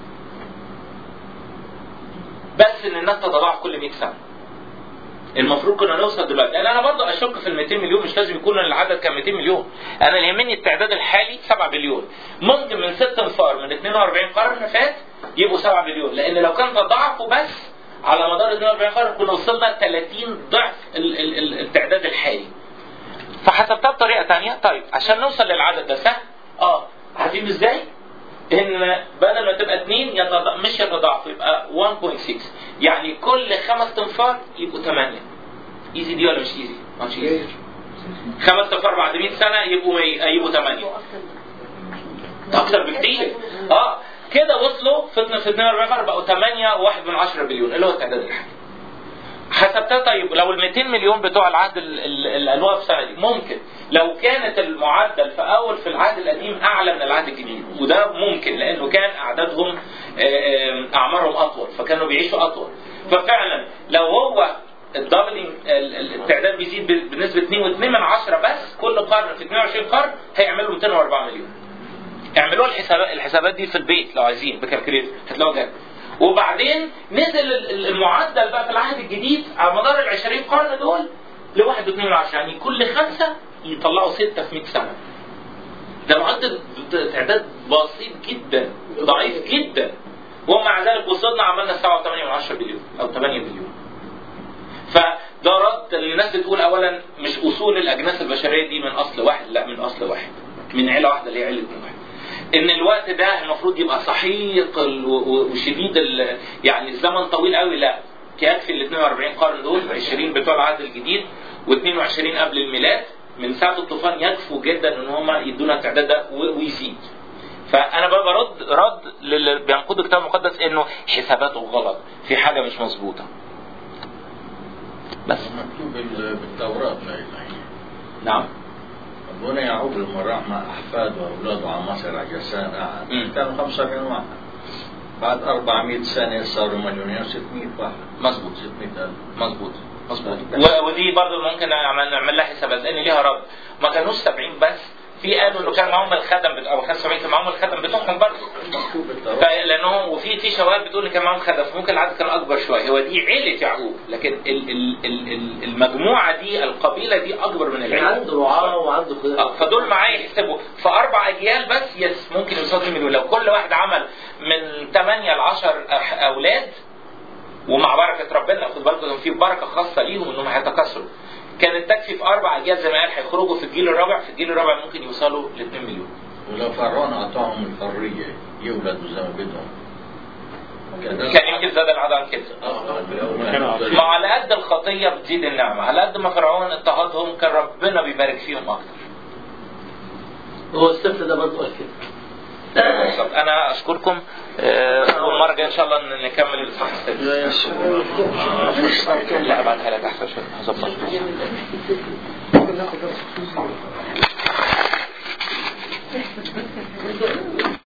Speaker 1: بس ان الناس تتضاعف كل 100 سنه المفروض كنا نوصل دلوقتي لان انا برضو اشك في ال 200 مليون مش لازم يكون العدد كان 200 مليون انا اللي يهمني التعداد الحالي 7 بليون ممكن من 6 انفار من 42 قرن فات يبقوا 7 بليون لان لو كان تضاعفوا بس على مدار 42 قرن كنا وصلنا 30 ضعف ال- ال- ال- التعداد الحالي فحسبتها بطريقه ثانيه طيب عشان نوصل للعدد ده سهل اه عارفين ازاي؟ ان بدل ما تبقى اثنين يتض... مش يتضاعفوا يبقى 1.6 يعني كل خمس تنفار يبقوا 8 ايزي دي ولا مش ايزي؟ مش ايزي خمس تنفار بعد 100 سنه يبقوا مي... يبقوا 8 اكتر بكتير اه كده وصلوا في في 42 قرن بقوا 8 و1 من 10 بليون اللي هو التعداد الحالي حسبتها طيب لو ال 200 مليون بتوع العهد ال- ال- ال 1000 سنه دي ممكن لو كانت المعدل في اول في العهد القديم اعلى من العهد الجديد وده ممكن لانه كان اعدادهم آه، آه، اعمارهم اطول فكانوا بيعيشوا اطول ففعلا لو هو الدبلنج التعداد بيزيد ب- بنسبه 2.2 من 10 بس كل قرن في 22 قرن هيعملوا 204 مليون اعملوها الحسابات الحسابات دي في البيت لو عايزين بكالكوليتر هتلاقوها جايه وبعدين نزل ال- ال- المعدل بقى في العهد الجديد على مدار ال 20 قرن دول ل 1.2 يعني كل خمسه يطلعوا سته في 100 سنه. ده معدل تعداد بسيط جدا ضعيف جدا ومع ذلك وصلنا عملنا 7.8 بليون او 8 بليون. فده رد الناس بتقول اولا مش اصول الاجناس البشريه دي من اصل واحد لا من اصل واحد من عيله واحده اللي هي عيله نوح. ان الوقت ده المفروض يبقى سحيق ال- و- و- وشديد ال- يعني الزمن طويل قوي لا يكفي ال 42 قرن دول 20 بتوع العهد الجديد و22 قبل الميلاد من ساعه الطوفان يكفوا جدا ان هم يدونا التعداد ده و- ويزيد فانا بقى برد رد للي بينقضوا الكتاب المقدس انه حساباته غلط في حاجه مش مظبوطه بس
Speaker 4: مكتوب بال- بالتوراة لا إله
Speaker 1: نعم
Speaker 4: أبونا يعقوب لما راح مع أحفاده وأولاده على مصر عجسان قعد
Speaker 1: مم.
Speaker 4: كانوا 45 واحد بعد 400 سنة صاروا مليونين 600 واحد
Speaker 1: مظبوط
Speaker 4: 600 ألف
Speaker 1: مظبوط مظبوط و- ودي برضه ممكن نعمل نعمل لها حسابات لان ليها رد ما كانوش 70 بس في قالوا انه كان معاهم الخدم بتاع او 75 كان معاهم الخدم بتوعهم برضه
Speaker 4: مكتوب بالتوراة
Speaker 1: ف- لانه وفي في شواهد بتقول ان كان معاهم خدم فممكن العدد كان اكبر شويه هو دي عيله يعقوب لكن ال ال ال ال المجموعه دي القبيله دي اكبر من العيله
Speaker 6: عنده رعاة وعنده
Speaker 1: آه،
Speaker 6: كده
Speaker 1: فدول معايا يحسبوا في اربع اجيال بس يس ممكن يوصلوا 2 مليون لو كل واحد عمل من 8 ل 10 أح- اولاد ومع بركه ربنا خد بالكم كان في بركه خاصه ليهم انهم هيتكاثروا كانت تكفي في اربع اجيال زي ما قال هيخرجوا في الجيل الرابع في الجيل الرابع ممكن يوصلوا ل 2 مليون
Speaker 4: ولو فرعون أعطاهم الحرية يولدوا زي ما بدهم كان
Speaker 1: كان يمكن زاد العدد عن كده
Speaker 4: كانوا
Speaker 1: ما على قد الخطيه بتزيد النعمه على قد ما فرعون اضطهدهم كان ربنا بيبارك فيهم اكتر
Speaker 6: هو السفر ده برضه قال كده
Speaker 1: بالظبط. انا اشكركم آه، والمره الجايه ان شاء الله ن- نكمل الاصحاح السادس لا بعدها لك احسن شويه هظبط
Speaker 2: ممكن ناخد درس خصوصي